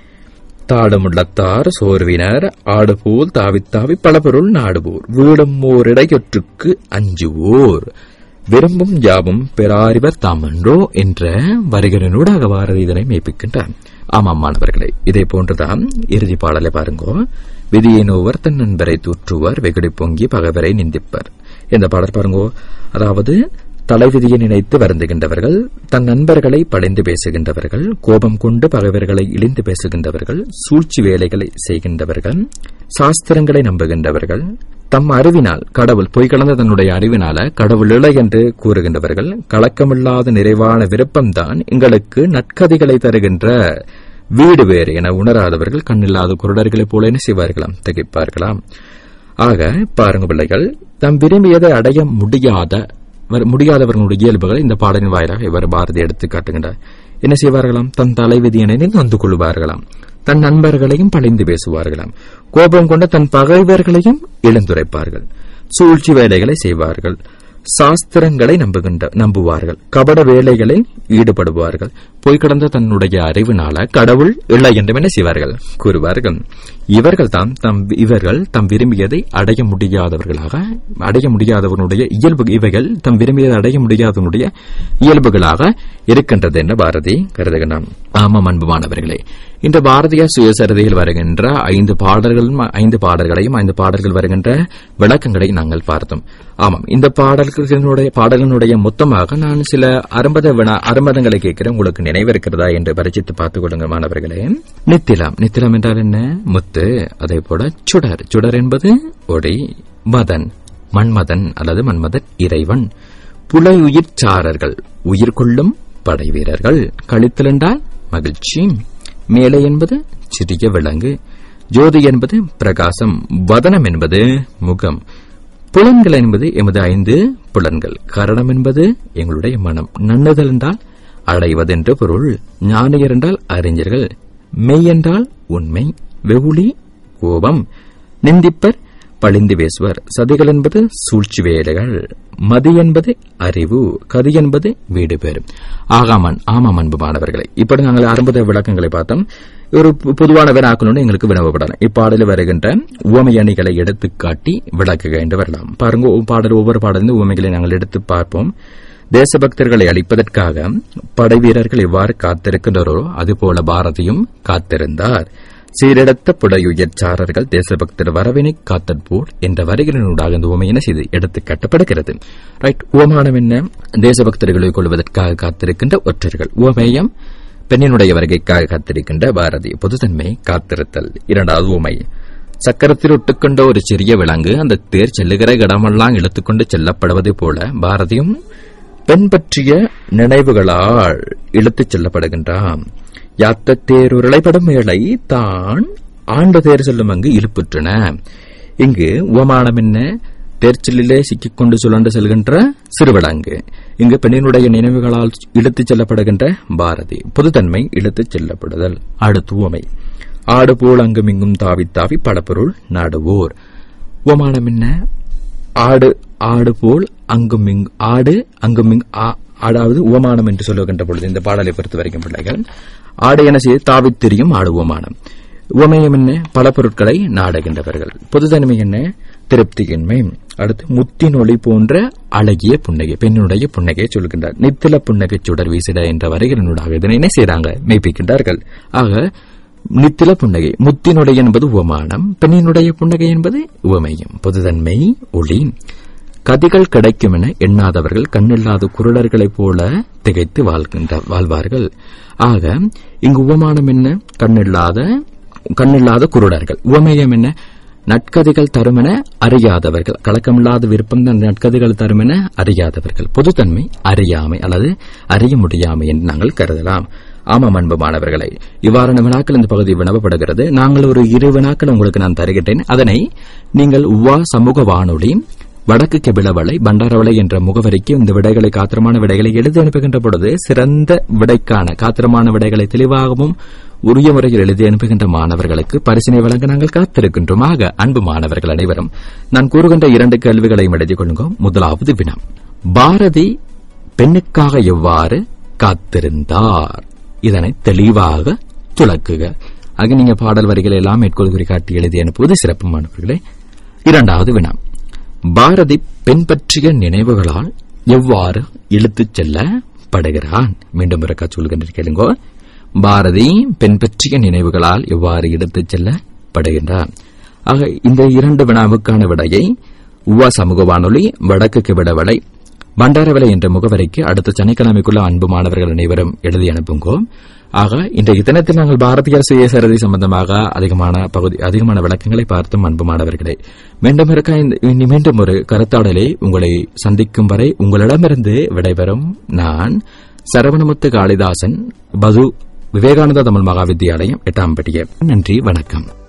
தாடுமுள்ளத்தார் சோர்வினர் ஆடுபோல் தாவித் தாவி பல பொருள் நாடுவோர் வீடும் ஓரிடையொற்றுக்கு அஞ்சுவோர் விரும்பும் யாவும் பெறாரிவர் தாமன்றோ என்ற வரிகளினூடாக பாரதி இதனை மெய்ப்பிக்கின்றார் ஆமாம் மாணவர்களே இதே போன்றுதான் இறுதி பாடலை பாருங்கோ விதியை நோவர் தன் நண்பரை தூற்றுவர் வெகுடி பொங்கி பகைவரை நிந்திப்பர் இந்த பாடல் பாருங்கோ அதாவது தலைவிதியை நினைத்து வருந்துகின்றவர்கள் தன் நண்பர்களை பழிந்து பேசுகின்றவர்கள் கோபம் கொண்டு பகைவர்களை இழிந்து பேசுகின்றவர்கள் சூழ்ச்சி வேலைகளை செய்கின்றவர்கள் சாஸ்திரங்களை நம்புகின்றவர்கள் தம் அறிவினால் கடவுள் பொய் கலந்த தன்னுடைய அறிவினால கடவுள் இல்லை என்று கூறுகின்றவர்கள் கலக்கமில்லாத நிறைவான விருப்பம்தான் எங்களுக்கு நற்கதிகளை தருகின்ற வீடு வேறு என உணராதவர்கள் கண்ணில்லாத குருடர்களைப் போல என்ன செய்வார்களாம் திகைப்பார்களாம் ஆக பாருங்க பிள்ளைகள் தாம் விரும்பியதை அடைய முடியாத வர்- முடியாதவர்களுடைய இயல்புகளை இந்த பாடலின் வாயிலாக இவர் பாரதி எடுத்து காட்டுகின்றார் என்ன செய்வார்களாம் தன் தலைவிதியனை நொந்து கொள்வார்களாம் தன் நண்பர்களையும் பழிந்து பேசுவார்களாம் கோபம் கொண்ட தன் பகைவர்களையும் இழந்துரைப்பார்கள் சூழ்ச்சி வேலைகளை செய்வார்கள் சாஸ்திரங்களை நம்புகின்ற நம்புவார்கள் கபட வேலைகளை ஈடுபடுவார்கள் பொய் கடந்த தன்னுடைய அறிவினால கடவுள் இல்லை என்றும் என்ன செய்வார்கள் கூறுவார்கள் இவர்கள் தாம் தம் இவர்கள் தம் விரும்பியதை அடைய முடியாதவர்களாக அடைய முடியாதவனுடைய இயல்பு இவைகள் தம் விரும்பியதை அடைய முடியாதவனுடைய இயல்புகளாக இருக்கின்றது என்ற பாரதி கருதுகிறான் ஆமாம் அன்புமானவர்களே இந்த பாரதிய சுயசரிதையில் வருகின்ற ஐந்து பாடல்களும் ஐந்து பாடல்களையும் ஐந்து பாடல்கள் வருகின்ற விளக்கங்களை நாங்கள் பார்த்தோம் ஆமாம் இந்த பாடல்களினுடைய பாடலினுடைய மொத்தமாக நான் சில அரும்பத வினா அரும்பதங்களை கேட்கிறேன் உங்களுக்கு நினைவு இருக்கிறதா என்று பரிசித்து பார்த்துக் கொள்ளுங்கள் மாணவர்களே நித்திலம் நித்திலம் என்றால் என்ன முத்து அதே போல சுடர் சுடர் என்பது ஒளி மதன் மன்மதன் அல்லது மன்மதன் இறைவன் புலை உயிர் சாரர்கள் உயிர் கொள்ளும் படை வீரர்கள் கழித்தல் என்றால் மகிழ்ச்சி மேலே என்பது சிறிய விலங்கு ஜோதி என்பது பிரகாசம் வதனம் என்பது முகம் புலன்கள் என்பது எமது ஐந்து புலன்கள் கரணம் என்பது எங்களுடைய மனம் நன்னுதல் என்றால் அடைவதென்று பொருள் ஞானியர் என்றால் அறிஞர்கள் மெய் என்றால் உண்மை வெகுளி கோபம் நிந்திப்பர் பளிந்து பேசுவர் சதிகள் என்பது சூழ்ச்சி வேலைகள் மதி என்பது அறிவு கதி என்பது வீடு பேர் ஆகாமன் ஆமாம் அன்பு மாணவர்களை இப்படி நாங்கள் ஆரம்ப விளக்கங்களை பார்த்தோம் ஒரு பு- பொதுவான வினாக்கணும்னு எங்களுக்கு வினவப்படலாம் இப்பாடலில் வருகின்ற உவமை அணிகளை எடுத்துக்காட்டி விளக்குக என்று வரலாம் பாருங்க ஒவ்வொரு பாடல் ஒவ்வொரு பாடலிலும் உவமைகளை நாங்கள் எடுத்து பார்ப்போம் தேசபக்தர்களை அழிப்பதற்காக படை வீரர்கள் எவ்வாறு காத்திருக்கின்றனரோ அதுபோல பாரதியும் காத்திருந்தார் சீரெடுத்த புடையுயர்ச்சாரர்கள் தேசபக்தர் வரவினை காத்தற்போல் என்ற வரிகளினூடாக இந்த உமையின செய்து எடுத்து கட்டப்படுகிறது ரைட் உவமானம் என்ன தேசபக்தர்களை கொள்வதற்காக காத்திருக்கின்ற ஒற்றர்கள் உவமேயம் பெண்ணினுடைய வருகைக்காக காத்திருக்கின்ற பாரதி பொதுத்தன்மை காத்திருத்தல் இரண்டாவது உமை சக்கரத்தில் ஒட்டுக்கொண்ட ஒரு சிறிய விலங்கு அந்த தேர் செல்லுகிற இடமெல்லாம் இழுத்துக்கொண்டு செல்லப்படுவது போல பாரதியும் பெண் பற்றிய நினைவுகளால் இழுத்துச் செல்லப்படுகின்றான் யாத்த தேருருளைப்படும் வேளை தான் ஆண்டு தேர் செல்லும் அங்கு இழுப்புற்றன இங்கு உவமானம் என்ன தேர்ச்சலிலே சிக்கிக்கொண்டு சுழன்று செல்கின்ற சிறுவிலங்கு இங்கு பெண்ணினுடைய நினைவுகளால் இழுத்துச் செல்லப்படுகின்ற பாரதி பொதுத்தன்மை இழுத்துச் செல்லப்படுதல் அடுத்து உவமை ஆடு போல் அங்கும் இங்கும் தாவி தாவி படப்பொருள் நாடுவோர் உவமானம் என்ன ஆடு ஆடு போல் அங்கும் இங்கு ஆடு அங்கும் இங்கு ஆ- அதாவது உவமானம் என்று சொல்லுகின்ற பொழுது இந்த பாடலை பொறுத்த வரைக்கும் பிள்ளைகள் ஆடு என செய்து தாவித் தெரியும் ஆடு உவமானம் உவமயம் என்ன பல பொருட்களை நாடுகின்றவர்கள் பொதுத்தன்மை என்ன திருப்தியின்மை அடுத்து முத்தின் ஒளி போன்ற அழகிய புன்னகை பெண்ணுடைய புன்னகையை சொல்கின்றார் நித்தில புன்னகை சுடர் வீசிட என்ற வரிகளினூடாக இதனை என்ன செய்றாங்க மெய்ப்பிக்கின்றார்கள் ஆக நித்தில புன்னகை முத்தினுடைய என்பது உவமானம் பெண்ணினுடைய புன்னகை என்பது உவமையும் பொதுதன்மை ஒளி கதிகள் கிடைக்கும் என எண்ணாதவர்கள் கண்ணில்லாத குருடர்களைப் போல திகைத்து வாழ்கின்ற வாழ்வார்கள் ஆக இங்கு உவமானம் என்ன கண்ணில்லாத கண்ணில்லாத குருடர்கள் உவமேயம் என்ன நட்கதிகள் தருமென அறியாதவர்கள் கலக்கமில்லாத விருப்பம் தான் நட்கதிகள் தருமென அறியாதவர்கள் பொதுத்தன்மை அறியாமை அல்லது அறிய முடியாமை என்று நாங்கள் கருதலாம் ஆமாம் அன்பு மாணவர்களை இவ்வாறான வினாக்கள் இந்த பகுதியில் வினவப்படுகிறது நாங்கள் ஒரு இரு வினாக்கள் உங்களுக்கு நான் தருகின்றேன் அதனை நீங்கள் உவா சமூக வானொலி வடக்கு கெபிளவளை பண்டாரவளை என்ற முகவரிக்கு இந்த விடைகளை காத்திரமான விடைகளை எழுதி அனுப்புகின்ற பொழுது சிறந்த விடைக்கான காத்திரமான விடைகளை தெளிவாகவும் உரிய முறையில் எழுதி அனுப்புகின்ற மாணவர்களுக்கு பரிசினை வழங்க நாங்கள் காத்திருக்கின்றோம் ஆக அன்பு மாணவர்கள் அனைவரும் நான் கூறுகின்ற இரண்டு கேள்விகளையும் எழுதிக் கொள்ளுங்க முதலாவது வினா பாரதி பெண்ணுக்காக எவ்வாறு காத்திருந்தார் இதனை தெளிவாக துலக்குக ஆக நீங்க பாடல் வரிகளை எல்லாம் மேற்கோள் குறி காட்டி எழுதி அனுப்புவது சிறப்பு மாணவர்களே இரண்டாவது வினா பாரதி பெண் பற்றிய நினைவுகளால் எவ்வாறு இழுத்துச் செல்லப்படுகிறான் மீண்டும் இருக்கா சொல்கின்ற கேளுங்கோ பாரதி பெண் பற்றிய நினைவுகளால் எவ்வாறு இழுத்துச் செல்லப்படுகின்றான் ஆக இந்த இரண்டு வினாவுக்கான விடையை உவா சமூக வானொலி வடக்கு கிவிடவளை பண்டாரவளை என்ற முகவரிக்கு அடுத்த சனிக்கிழமைக்குள்ள அன்பு மாணவர்கள் அனைவரும் எழுதி அனுப்புங்கோ ஆக இன்றைய தினத்தில் நாங்கள் பாரதியார் சுயசரதி சம்பந்தமாக அதிகமான பகுதி அதிகமான விளக்கங்களை பார்த்தும் அன்பு மாணவர்களே மீண்டும் இருக்க இந்த- இனி மீண்டும் ஒரு கருத்தாடலை உங்களை சந்திக்கும் வரை உங்களிடமிருந்து விடைபெறும் நான் சரவணமுத்து காளிதாசன் பது விவேகானந்தா தமிழ் மகா வித்தியாலயம் எட்டாம் படிய நன்றி வணக்கம்